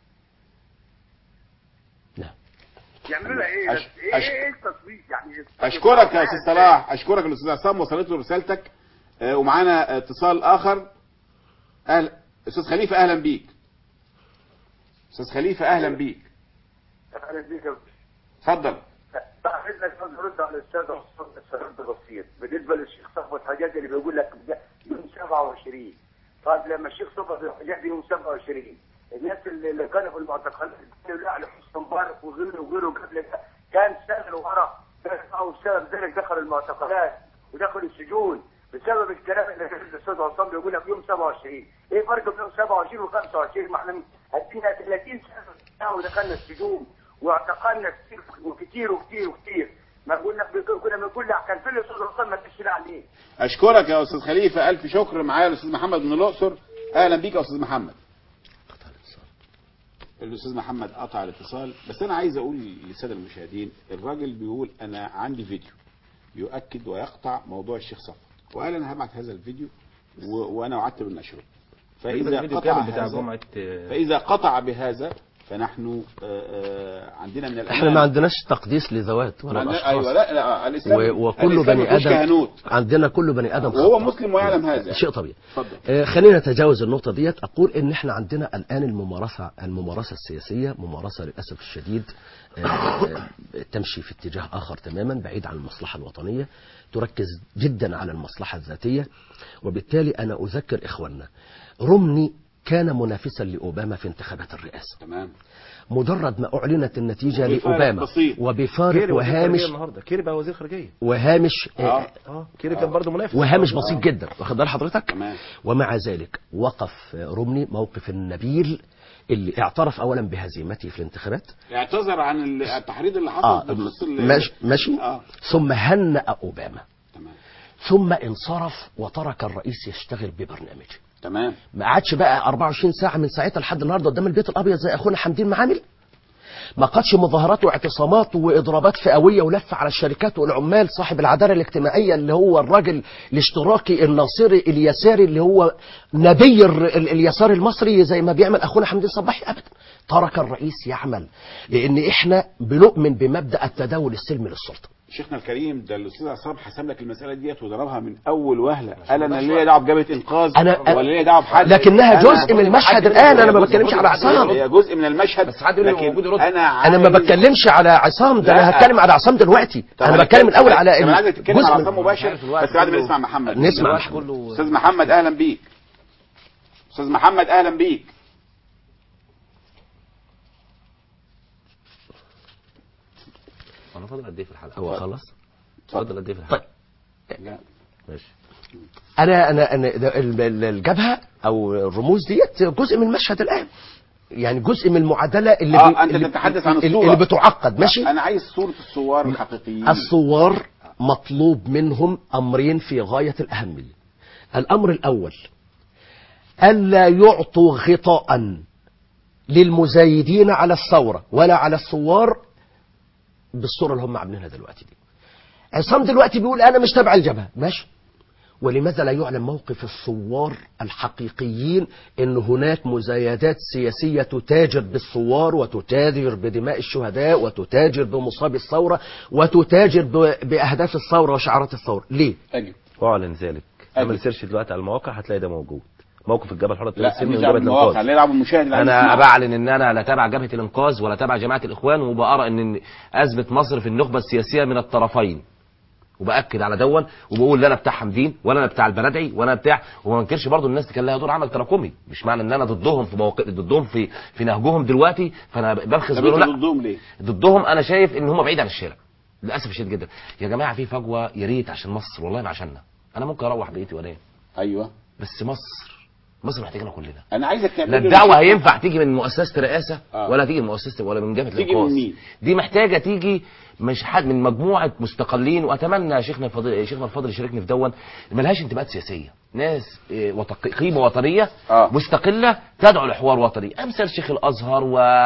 نعم. يعملوا لها ايه؟ أش- بس ايه أش- ايه التصويت يعني اشكرك يا استاذ صلاح اشكرك الاستاذ عصام وصلت له رسالتك آه، ومعانا اتصال اخر اهلا استاذ خليفه اهلا بيك استاذ خليفه اهلا بيك اهلا بيك يا اتفضل عايز نرد على الاستاذ عصام بس رد بسيط بالنسبه للشيخ صفوت حاجات اللي بيقول لك ده يوم 27 طيب لما الشيخ صفوت الحاجات دي يوم 27 الناس اللي اللي كانوا في المعتقلات قالوا لا على حسن مبارك وغيره وغيره قبل كده كان سنه ورا او بسبب ذلك دخل المعتقلات ودخل السجون بسبب الكلام اللي كان الاستاذ عصام بيقول لك يوم 27 ايه فرق بين يوم 27 و 25 ما احنا هدينا 30 سنه ودخلنا السجون واعتقلنا كتير وكتير وكتير وكتير ما قلنا كنا بنقول لا كان في الاستاذ عصام ما تشيل عليه اشكرك يا استاذ خليفه الف شكر معايا الاستاذ محمد من الاقصر اهلا بيك يا استاذ محمد الاستاذ محمد قطع الاتصال بس انا عايز اقول للساده المشاهدين الراجل بيقول انا عندي فيديو يؤكد ويقطع موضوع الشيخ صفوت وقال انا هبعت هذا الفيديو و... وانا وعدت بالنشره فاذا الفيديو قطع كامل بتاع هذا جمعة فاذا قطع بهذا فنحن آه، آه، عندنا من احنا ما عندناش تقديس لذوات ولا عندنا- الاشخاص ايوه لا لا الاسلام و- وكل الإسلام بني مفيهوش ادم كهنوت عندنا كل بني ادم وهو خطأ. مسلم ويعلم هذا شيء طبيعي اتفضل آه، خلينا نتجاوز النقطة ديت أقول إن إحنا عندنا الآن الممارسة الممارسة السياسية ممارسة للأسف الشديد آه، آه، تمشي في اتجاه آخر تماما بعيد عن المصلحة الوطنية تركز جدا على المصلحة الذاتية وبالتالي أنا أذكر إخواننا رومني كان منافسا لأوباما في انتخابات الرئاسة تمام مجرد ما أعلنت النتيجة وبفارق لأوباما بسيط. كيري وبفارق وزير وهامش خارجية النهارده كيري بقى وزير خارجيه وهامش آه، اه اه كيري كان برضه منافس وهامش بسيط جدا واخد بال حضرتك تمام ومع ذلك وقف رومني موقف النبيل اللي اعترف اولا بهزيمته في الانتخابات اعتذر عن ال- التحريض اللي حصل اه بخصوص ال- ماشي, ماشي اه ثم هنأ اوباما تمام ثم انصرف وترك الرئيس يشتغل ببرنامجه تمام ما قعدش بقى 24 ساعه من ساعتها لحد النهارده قدام البيت الابيض زي اخونا حمدين معامل ما قادش مظاهرات واعتصامات واضرابات فئويه ولف على الشركات والعمال صاحب العداله الاجتماعيه اللي هو الراجل الاشتراكي الناصري اليساري اللي هو نبي الر- ال- اليسار المصري زي ما بيعمل اخونا حمدين صباحي ابدا ترك الرئيس يعمل لان احنا بنؤمن بمبدا التداول السلمي للسلطه شيخنا الكريم ده الاستاذ عصام حسم لك المساله ديت وضربها من اول وهله قال انا ليا دعوه بجبهه انقاذ أنا- ولا ليا دعوه بحد لكنها أنا- جزء من المشهد الان انا ما بتكلمش على عصام هي جزء من المشهد بس حد يقول لي لكن موجود يرد. انا انا ما عايز- بتكلمش على عصام ده لا. انا هتكلم على عصام دلوقتي طب انا هنتكلم- بتكلم الاول على طب انا عايزك تتكلم جزء على من- عصام مباشر عارف الوقت بس بعد ما كله- نسمع محمد نسمع الوقت محمد. كله استاذ محمد اهلا بيك استاذ محمد اهلا بيك انا فاضل قد ايه في الحلقه هو خلص فاضل قد ايه في الحلقه طيب لا. ماشي انا انا انا ده ال- ال- الجبهه او الرموز ديت جزء من المشهد الان يعني جزء من المعادله اللي اه بي- انت اللي تتحدث عن اللي- الصوره اللي بتعقد ماشي انا عايز صوره الثوار الحقيقيين الثوار مطلوب منهم امرين في غايه الاهميه الامر الاول الا يعطوا غطاء للمزايدين على الثوره ولا على الثوار بالصوره اللي هم عاملينها دلوقتي دي عصام دلوقتي بيقول انا مش تبع الجبهه ماشي ولماذا لا يعلن موقف الثوار الحقيقيين ان هناك مزايدات سياسيه تتاجر بالثوار وتتاجر بدماء الشهداء وتتاجر بمصاب الثوره وتتاجر ب- باهداف الثوره وشعارات الثوره ليه اجل اعلن ذلك أجل. اعمل سيرش دلوقتي على المواقع هتلاقي ده موجود موقف الجبهه الحره لا السلمي مش وجبهه دعوه بالمواقع الانقاذ ليه دعوه بالمشاهد اللي عايز انا يسمعه. بعلن ان انا لا تابع جبهه الانقاذ ولا تابع جماعه الاخوان وبارى ان ازمه مصر في النخبه السياسيه من الطرفين وباكد على دون وبقول لا انا بتاع حمدين ولا انا بتاع البلدعي ولا انا بتاع وما انكرش برضو الناس كان لها دور عمل تراكمي مش معنى ان انا ضدهم في مواقع ضدهم في في نهجهم دلوقتي فانا ببخس طب بيقولوا انت لا ضدهم ليه؟ ضدهم انا شايف ان هم بعيد عن الشارع للاسف الشديد جدا يا جماعه في فجوه يا ريت عشان مصر والله ما عشاننا انا ممكن اروح بيتي وانام ايوه بس مصر مصر محتاجانا كلنا انا عايزك تعمل لا لي الدعوه مشهد- هينفع تيجي من مؤسسه رئاسه آه. ولا تيجي من مؤسسه ولا من جبهه تيجي الانقاذ من مين؟ دي محتاجه تيجي مش حد من مجموعه مستقلين واتمنى يا شيخنا الفاضل شيخنا الفاضل يشاركني في دون ملهاش انتماءات سياسيه ناس إيه، وتق- قيمه وطنيه آه. مستقله تدعو لحوار وطني امثال شيخ الازهر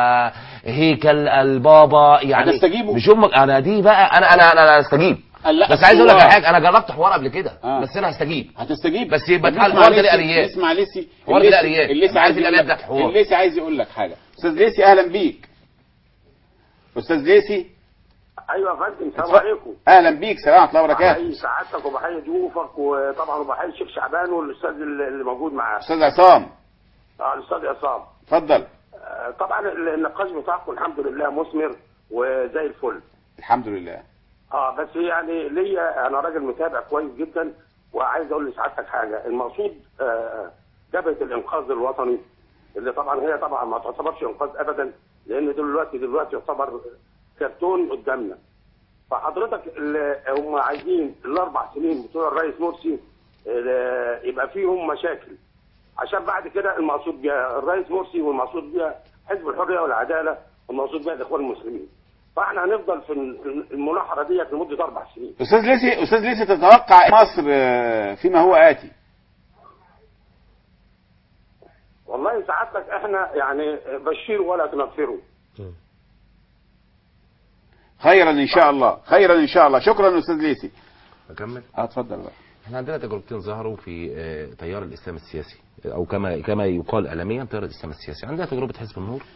وهيكل البابا يعني هتستجيبوا؟ مش هم انا دي بقى انا انا انا, أنا استجيب قال لا، بس عايز اقول لك على الثوار. حاجه انا جربت حوار قبل كده آه. بس انا هستجيب هتستجيب بس يبقى طب تعال نسمع الحوار ده ليه ليسي- آليات. نسمع ليسي الحوار ده الليسي- ليه آليات. الليسي عارف عايز يقول الآليات لك ده حوار. الليسي عايز يقول لك حاجه استاذ ليسي اهلا بيك استاذ ليسي ايوه يا فندم السلام اتفضل. عليكم اهلا بيك سلام ورحمه الله وبركاته بحيي سعادتك وبحيي ضيوفك وطبعا وبحيي الشيخ شعبان والاستاذ اللي موجود معاه استاذ عصام اه الاستاذ عصام اتفضل آه، طبعا النقاش بتاعكم الحمد لله مثمر وزي الفل الحمد لله اه بس يعني ليا انا راجل متابع كويس جدا وعايز اقول لسعادتك حاجه المقصود آه، جبهه الانقاذ الوطني اللي طبعا هي طبعا ما تعتبرش انقاذ ابدا لان دلوقتي دلوقتي يعتبر كرتون قدامنا فحضرتك اللي هم عايزين الاربع سنين بتوع الرئيس مرسي آه، يبقى فيهم مشاكل عشان بعد كده المقصود بيها الرئيس مرسي والمقصود بيها حزب الحريه والعداله والمقصود بيها الاخوان المسلمين فاحنا هنفضل في الملاحظه ديت لمده اربع سنين استاذ ليسي استاذ ليسي تتوقع مصر آه، فيما هو اتي والله سعادتك احنا يعني بشروا ولا تنفروا خيرا ان شاء الله خيرا ان شاء الله شكرا استاذ ليسي اكمل اه اتفضل بقى احنا عندنا تجربتين ظهروا في آه، تيار الاسلام السياسي او كما كما يقال اعلاميا تيار الاسلام السياسي عندنا تجربه حزب النور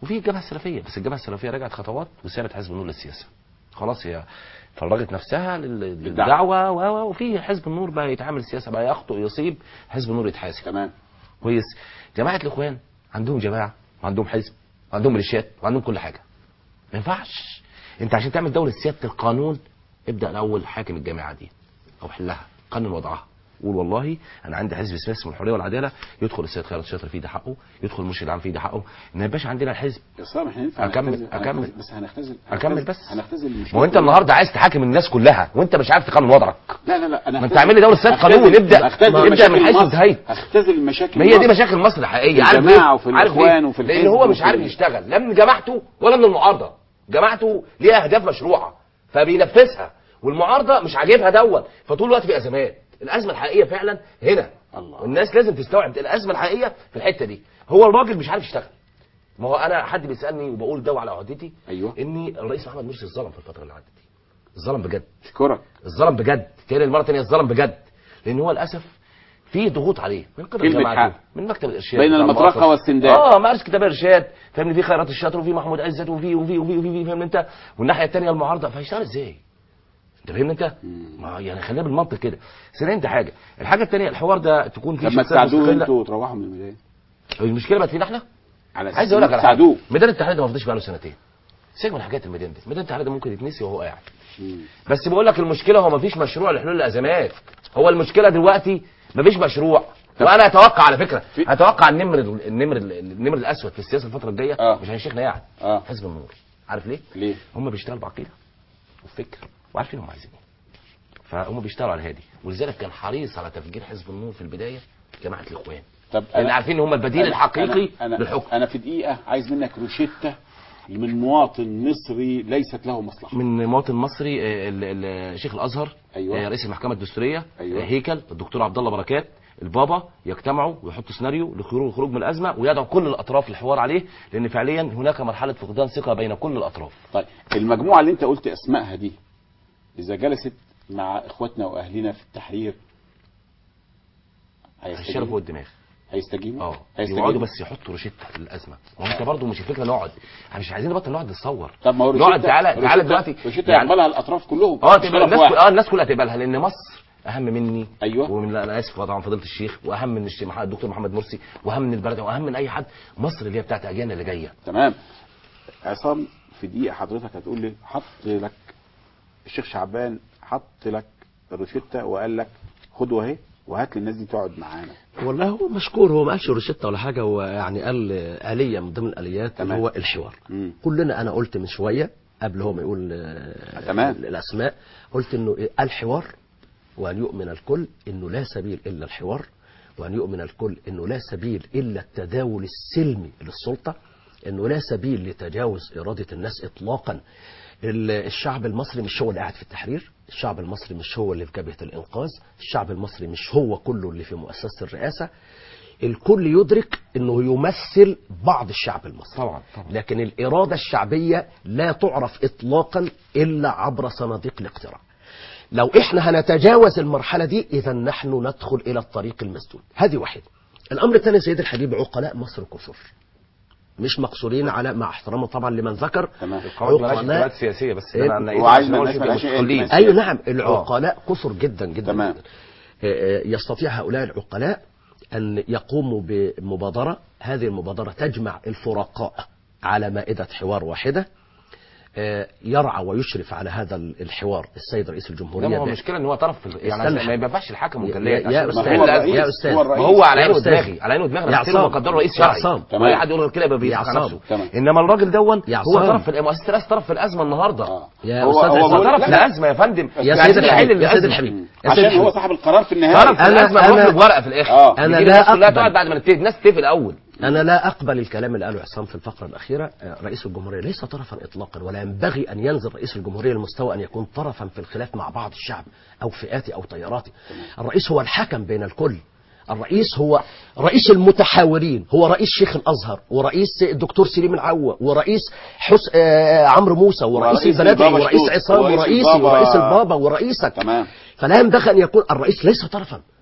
وفي الجبهه السلفيه بس الجبهه السلفيه رجعت خطوات وسابت حزب النور للسياسه خلاص هي فرغت نفسها لل- للدعوه و- و- وفي حزب النور بقى يتعامل سياسه بقى يخطئ يصيب حزب النور يتحاسب تمام كويس جماعه الاخوان عندهم جماعه وعندهم حزب وعندهم ميليشيات وعندهم كل حاجه ما ينفعش انت عشان تعمل دوله سياده القانون ابدا الاول حاكم الجامعه دي او حلها قانون وضعها قول والله انا عندي حزب اسمه اسمه الحريه والعداله يدخل السيد خالد شاطر فيه ده حقه يدخل المرشد العام فيه ده حقه ما يبقاش عندنا الحزب يا اسلام احنا ينفع أكمل- نختزل- أكمل. هنختزل- بس هنختزل اكمل هنختزل- بس هنختزل المشكلة ما هو انت كلها. النهارده عايز تحاكم الناس كلها وانت مش عارف تقانن وضعك لا لا لا انا ما انت هختزل- اعمل لي دوله سياده هختزل- قانون ونبدا هختزل نبدا مشاكل من حيث مصر. انتهيت هختزل المشاكل ما هي دي مصر. مشاكل مصر الحقيقيه في عارف الجماعة ليه؟ وفي عارف الإخوان ليه؟ وفي لان الحزب هو مش وفي عارف ال- يشتغل لا من جماعته ولا من المعارضه جماعته ليها اهداف مشروعه فبينفذها والمعارضه مش عاجبها دون فطول الوقت في ازمات الازمه الحقيقيه فعلا هنا الله. والناس لازم تستوعب الازمه الحقيقيه في الحته دي هو الراجل مش عارف يشتغل ما هو انا حد بيسالني وبقول ده على عهدتي ايوه اني الرئيس محمد مرسي اتظلم في الفتره اللي عدت دي اتظلم بجد اشكرك اتظلم بجد تاني المره الثانيه اتظلم بجد لان هو للاسف في ضغوط عليه من قبل كلمة جماعته حق. من مكتب الارشاد بين بتاع المطرقة المؤسسة. والسندان. اه مارس كتاب ارشاد فاهمني في خيرات الشاطر وفي محمود عزت وفي وفي وفي وفي فاهم انت والناحيه الثانيه المعارضه فهيشتغل ازاي؟ انت فاهم انت؟ ما يعني خلينا بالمنطق كده ثانيا انت حاجه الحاجه الثانيه الحوار ده تكون فيه طب ما شخصيات تساعدوه مستقلة. انتوا وتروحوا من البدايه المشكله بقت فينا احنا على أساس عايز اقول لك إنكم على حاجه تساعدوه ميدان التحرير ده ما فضلش بقى له سنتين سيبك من حاجات الميدان دي ميدان التحرير ده ممكن يتنسي وهو قاعد مم. بس بقول لك المشكله هو ما فيش مشروع لحلول الازمات هو المشكله دلوقتي ما فيش مشروع وانا اتوقع على فكره اتوقع النمر النمر النمر الاسود في السياسه الفتره الجايه آه. مش هيشيخنا قاعد اه حزب النور عارف ليه؟ ليه؟ هم بيشتغلوا بعقيده وفكر وعارفين هم عايزين ايه فهم بيشتغلوا على هادي ولذلك كان حريص على تفجير حزب النور في البدايه جماعه الاخوان طب لان عارفين ان هم البديل أنا- الحقيقي أنا- أنا للحكم انا في دقيقه عايز منك روشته من مواطن مصري ليست له مصلحه من مواطن مصري آه، ال- ال- شيخ الازهر أيوة. آه، رئيس المحكمه الدستوريه أيوة. آه، هيكل الدكتور عبد الله بركات البابا يجتمعوا ويحطوا سيناريو لخروج الخروج من الازمه ويدعو كل الاطراف للحوار عليه لان فعليا هناك مرحله فقدان ثقه بين كل الاطراف طيب المجموعه اللي انت قلت اسمائها دي اذا جلست مع اخواتنا واهلنا في التحرير الشرف فوق الدماغ هيستجيبوا اه هيستجيبوا يقعدوا بس يحطوا روشته للازمه ما هو انت برضه مش الفكره نقعد احنا مش عايزين نبطل نقعد نتصور طب ما هو نقعد روشتة- تعالى تعالى روشتة- دلوقتي روشتة يقبلها الاطراف كلهم اه مش تبقى طرف الناس واحد. كل... اه الناس كلها تقبلها لان مصر اهم مني ايوه ومن لا انا اسف طبعا فضيله الشيخ واهم من الشيخ محمد- الدكتور محمد مرسي واهم من البلد واهم من اي حد مصر اللي هي بتاعت اجيالنا اللي جايه تمام عصام في دقيقه حضرتك هتقول لي حط لك الشيخ شعبان حط لك الروشته وقال لك خدوا اهي وهات لي الناس دي تقعد معانا والله هو مشكور هو ما قالش روشته ولا حاجه هو يعني قال آلية من ضمن الآليات اللي تمام. هو الحوار مم. كلنا أنا قلت من شوية قبل هو ما يقول آه، تمام. الأسماء قلت إنه إيه؟ الحوار وأن يؤمن الكل إنه لا سبيل إلا الحوار وأن يؤمن الكل إنه لا سبيل إلا التداول السلمي للسلطة إنه لا سبيل لتجاوز إرادة الناس إطلاقا ال- الشعب المصري مش هو اللي قاعد في التحرير الشعب المصري مش هو اللي في جبهة الإنقاذ الشعب المصري مش هو كله اللي في مؤسسة الرئاسة الكل يدرك انه يمثل بعض الشعب المصري طبعا طبعا لكن الإرادة الشعبية لا تعرف إطلاقا إلا عبر صناديق الاقتراع لو إحنا هنتجاوز المرحلة دي إذا نحن ندخل إلى الطريق المسدود هذه واحدة الأمر الثاني سيد الحبيب عقلاء مصر كثر مش مقصورين على مع احترامه طبعا لمن ذكر تمام القواعد مالهاش انتماءات سياسيه بس إيه؟ انا انا هو عايز ما الناس أقولش مالهاش مستقلين. انتماء ايوه نعم العقلاء كثر جدا جدا تمام. جدا. آه، آه، يستطيع هؤلاء العقلاء ان يقوموا بمبادره هذه المبادره تجمع الفرقاء على مائده حوار واحده آه، يرعى ويشرف على هذا الحوار السيد رئيس لا الجمهوريه ما هو ب- المشكله ان هو طرف في ال- يعني استنى. عشان ما ينفعش الحكم يا- والجلاد يا عشان أستاذ، بس ما هو الناس- الرئيس- يا أستاذ. هو ما الرئيس هو على يا عينه أستاذ. ودماغي على عينه ودماغي يا انا بحترمه عصام. وقدره رئيس يا شرعي عصام. تمام. واي حد يقول غير كده يبقى يا بيضحك على عصام. نفسه تمام. انما الراجل دون يا هو عصام. طرف في مؤسسه الرئاسه طرف في الازمه النهارده آه. يا هو- أستاذ هو عصام. بيقول- طرف لا، في لا. الازمه يا فندم يا يعني سيد عايزين نحل الحبيب يا سيد الازمه الحبيب يا سيد عشان هو الحبيب. صاحب القرار في طرف النهايه في أنا- الازمه أنا- نروح بورقه في الاخر آه. أنا يجي لا الناس كلها أقبل. تقعد بعد ما نتفق الناس تتفق الاول أنا لا أقبل الكلام اللي قاله عصام في الفقرة الأخيرة آه، رئيس الجمهورية ليس طرفا إطلاقا ولا ينبغي أن ينزل رئيس الجمهورية لمستوى أن يكون طرفا في الخلاف مع بعض الشعب أو فئاتي أو تياراتي الرئيس هو الحكم بين الكل الرئيس هو رئيس المتحاورين هو رئيس شيخ الازهر ورئيس الدكتور سليم العوة ورئيس حس... آه عمرو موسى ورئيس ورئيس البلدي البابا ورئيس شنودة، عصام ورئيس ورئيسي البابا- ورئيس البابا ورئيسك تمام فلا ينبغي ان يكون الرئيس ليس طرفا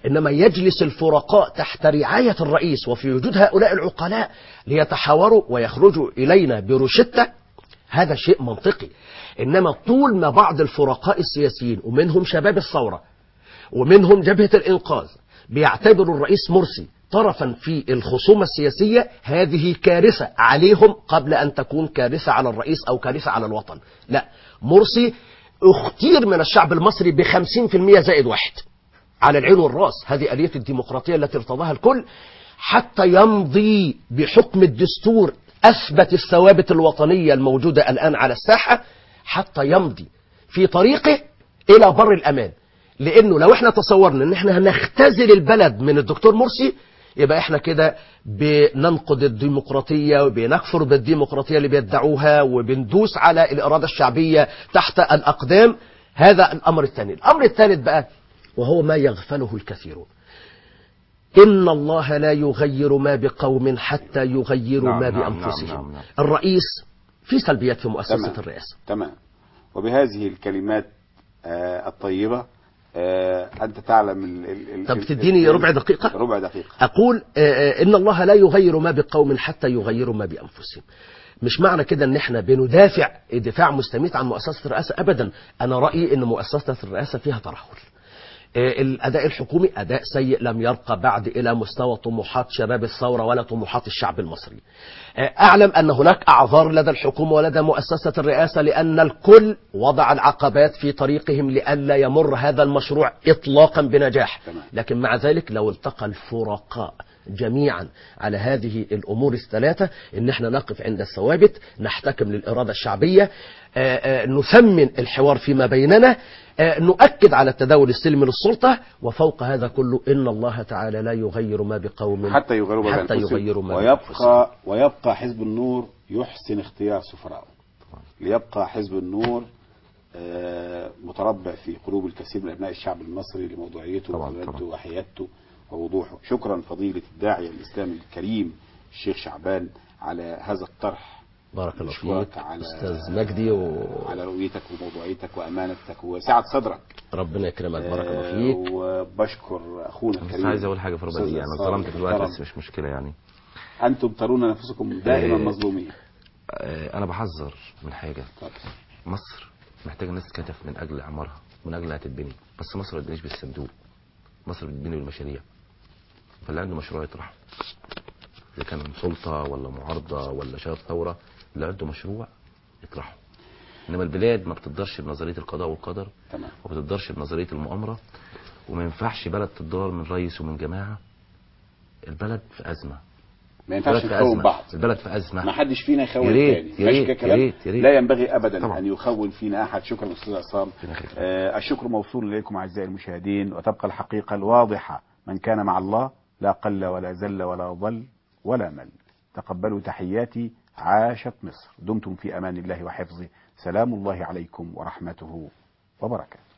إنما يجلس الفرقاء تحت رعاية الرئيس وفي وجود هؤلاء العقلاء ليتحاوروا ويخرجوا إلينا بروشتة هذا شيء منطقي إنما طول ما بعض الفرقاء السياسيين ومنهم شباب الثورة ومنهم جبهة الإنقاذ بيعتبروا الرئيس مرسي طرفا في الخصومة السياسية هذه كارثة عليهم قبل أن تكون كارثة على الرئيس أو كارثة على الوطن لا مرسي اختير من الشعب المصري بخمسين في المية زائد واحد على العين والراس هذه آلية الديمقراطية التي ارتضاها الكل حتى يمضي بحكم الدستور أثبت الثوابت الوطنية الموجودة الآن على الساحة حتى يمضي في طريقه إلى بر الأمان لأنه لو احنا تصورنا ان احنا هنختزل البلد من الدكتور مرسي يبقى احنا كده بننقد الديمقراطية وبنكفر بالديمقراطية اللي بيدعوها وبندوس على الإرادة الشعبية تحت الأقدام هذا الأمر الثاني الأمر الثالث بقى وهو ما يغفله الكثيرون إن الله لا يغير ما بقوم حتى يغيروا نعم، ما نعم، نعم، بأنفسهم نعم، نعم. الرئيس في سلبيات في مؤسسة تمام. الرئاسة تمام وبهذه الكلمات آه الطيبة آه أنت تعلم ال ال ال طب ال- تديني ال- ربع دقيقة ربع دقيقة أقول آه، آه، إن الله لا يغير ما بقوم حتى يغيروا ما بأنفسهم مش معنى كده ان احنا بندافع دفاع مستميت عن مؤسسة الرئاسة ابدا انا رأيي ان مؤسسة الرئاسة فيها ترهل آه، الاداء الحكومي اداء سيء لم يرقى بعد الى مستوى طموحات شباب الثورة ولا طموحات الشعب المصري آه، اعلم ان هناك اعذار لدى الحكومة ولدى مؤسسة الرئاسة لان الكل وضع العقبات في طريقهم لئلا يمر هذا المشروع اطلاقا بنجاح لكن مع ذلك لو التقى الفرقاء جميعا على هذه الامور الثلاثه ان احنا نقف عند الثوابت نحتكم للاراده الشعبيه آه، آه، نثمن الحوار فيما بيننا آه، نؤكد على التداول السلمي للسلطه وفوق هذا كله ان الله تعالى لا يغير ما بقوم حتى يغيروا ما حتى بأنفسهم. يغيروا ما بأنفسهم. ويبقى ويبقى حزب النور يحسن اختيار سفراءه ليبقى حزب النور آه، متربع في قلوب الكثير من ابناء الشعب المصري لموضوعيته وأمانته وحيادته ووضوحه شكرا فضيله الداعيه الاسلامي الكريم الشيخ شعبان على هذا الطرح بارك الله نشكرك فيك على استاذ مجدي و... على رؤيتك وموضوعيتك وامانتك وسعه صدرك ربنا يكرمك بارك الله آه، فيك وبشكر اخونا بس الكريم عايز اقول حاجه في ربع أستاذ دقيقه انا الصالح ظلمت في الوقت المحترم. بس مش مشكله يعني انتم ترون نفسكم دائما آه، مظلومين آه، انا بحذر من حاجه مصر محتاجه ناس تكتف من اجل اعمارها من اجل انها تتبني بس مصر ما بتبنيش بالصندوق مصر بتبني بالمشاريع فاللي عنده مشروع يطرحه اذا كان سلطه ولا معارضه ولا شباب ثوره اللي عنده مشروع يطرحه انما البلاد ما بتقدرش بنظريه القضاء والقدر تمام وما بتقدرش بنظريه المؤامره وما ينفعش بلد تدار من رئيس ومن جماعه البلد في ازمه ما ينفعش البلد في نخون أزمة. بعض البلد في ازمه ما حدش فينا يخون يا ريت، الثاني يا ماشي ريت، كده كلام؟ يا ريت، يا ريت. لا ينبغي ابدا طبعا. ان يخون فينا احد شكرا استاذ عصام آه الشكر موصول اليكم اعزائي المشاهدين وتبقى الحقيقه الواضحه من كان مع الله لا قل ولا زل ولا ضل ولا مل تقبلوا تحياتي عاشت مصر دمتم في امان الله وحفظه سلام الله عليكم ورحمته وبركاته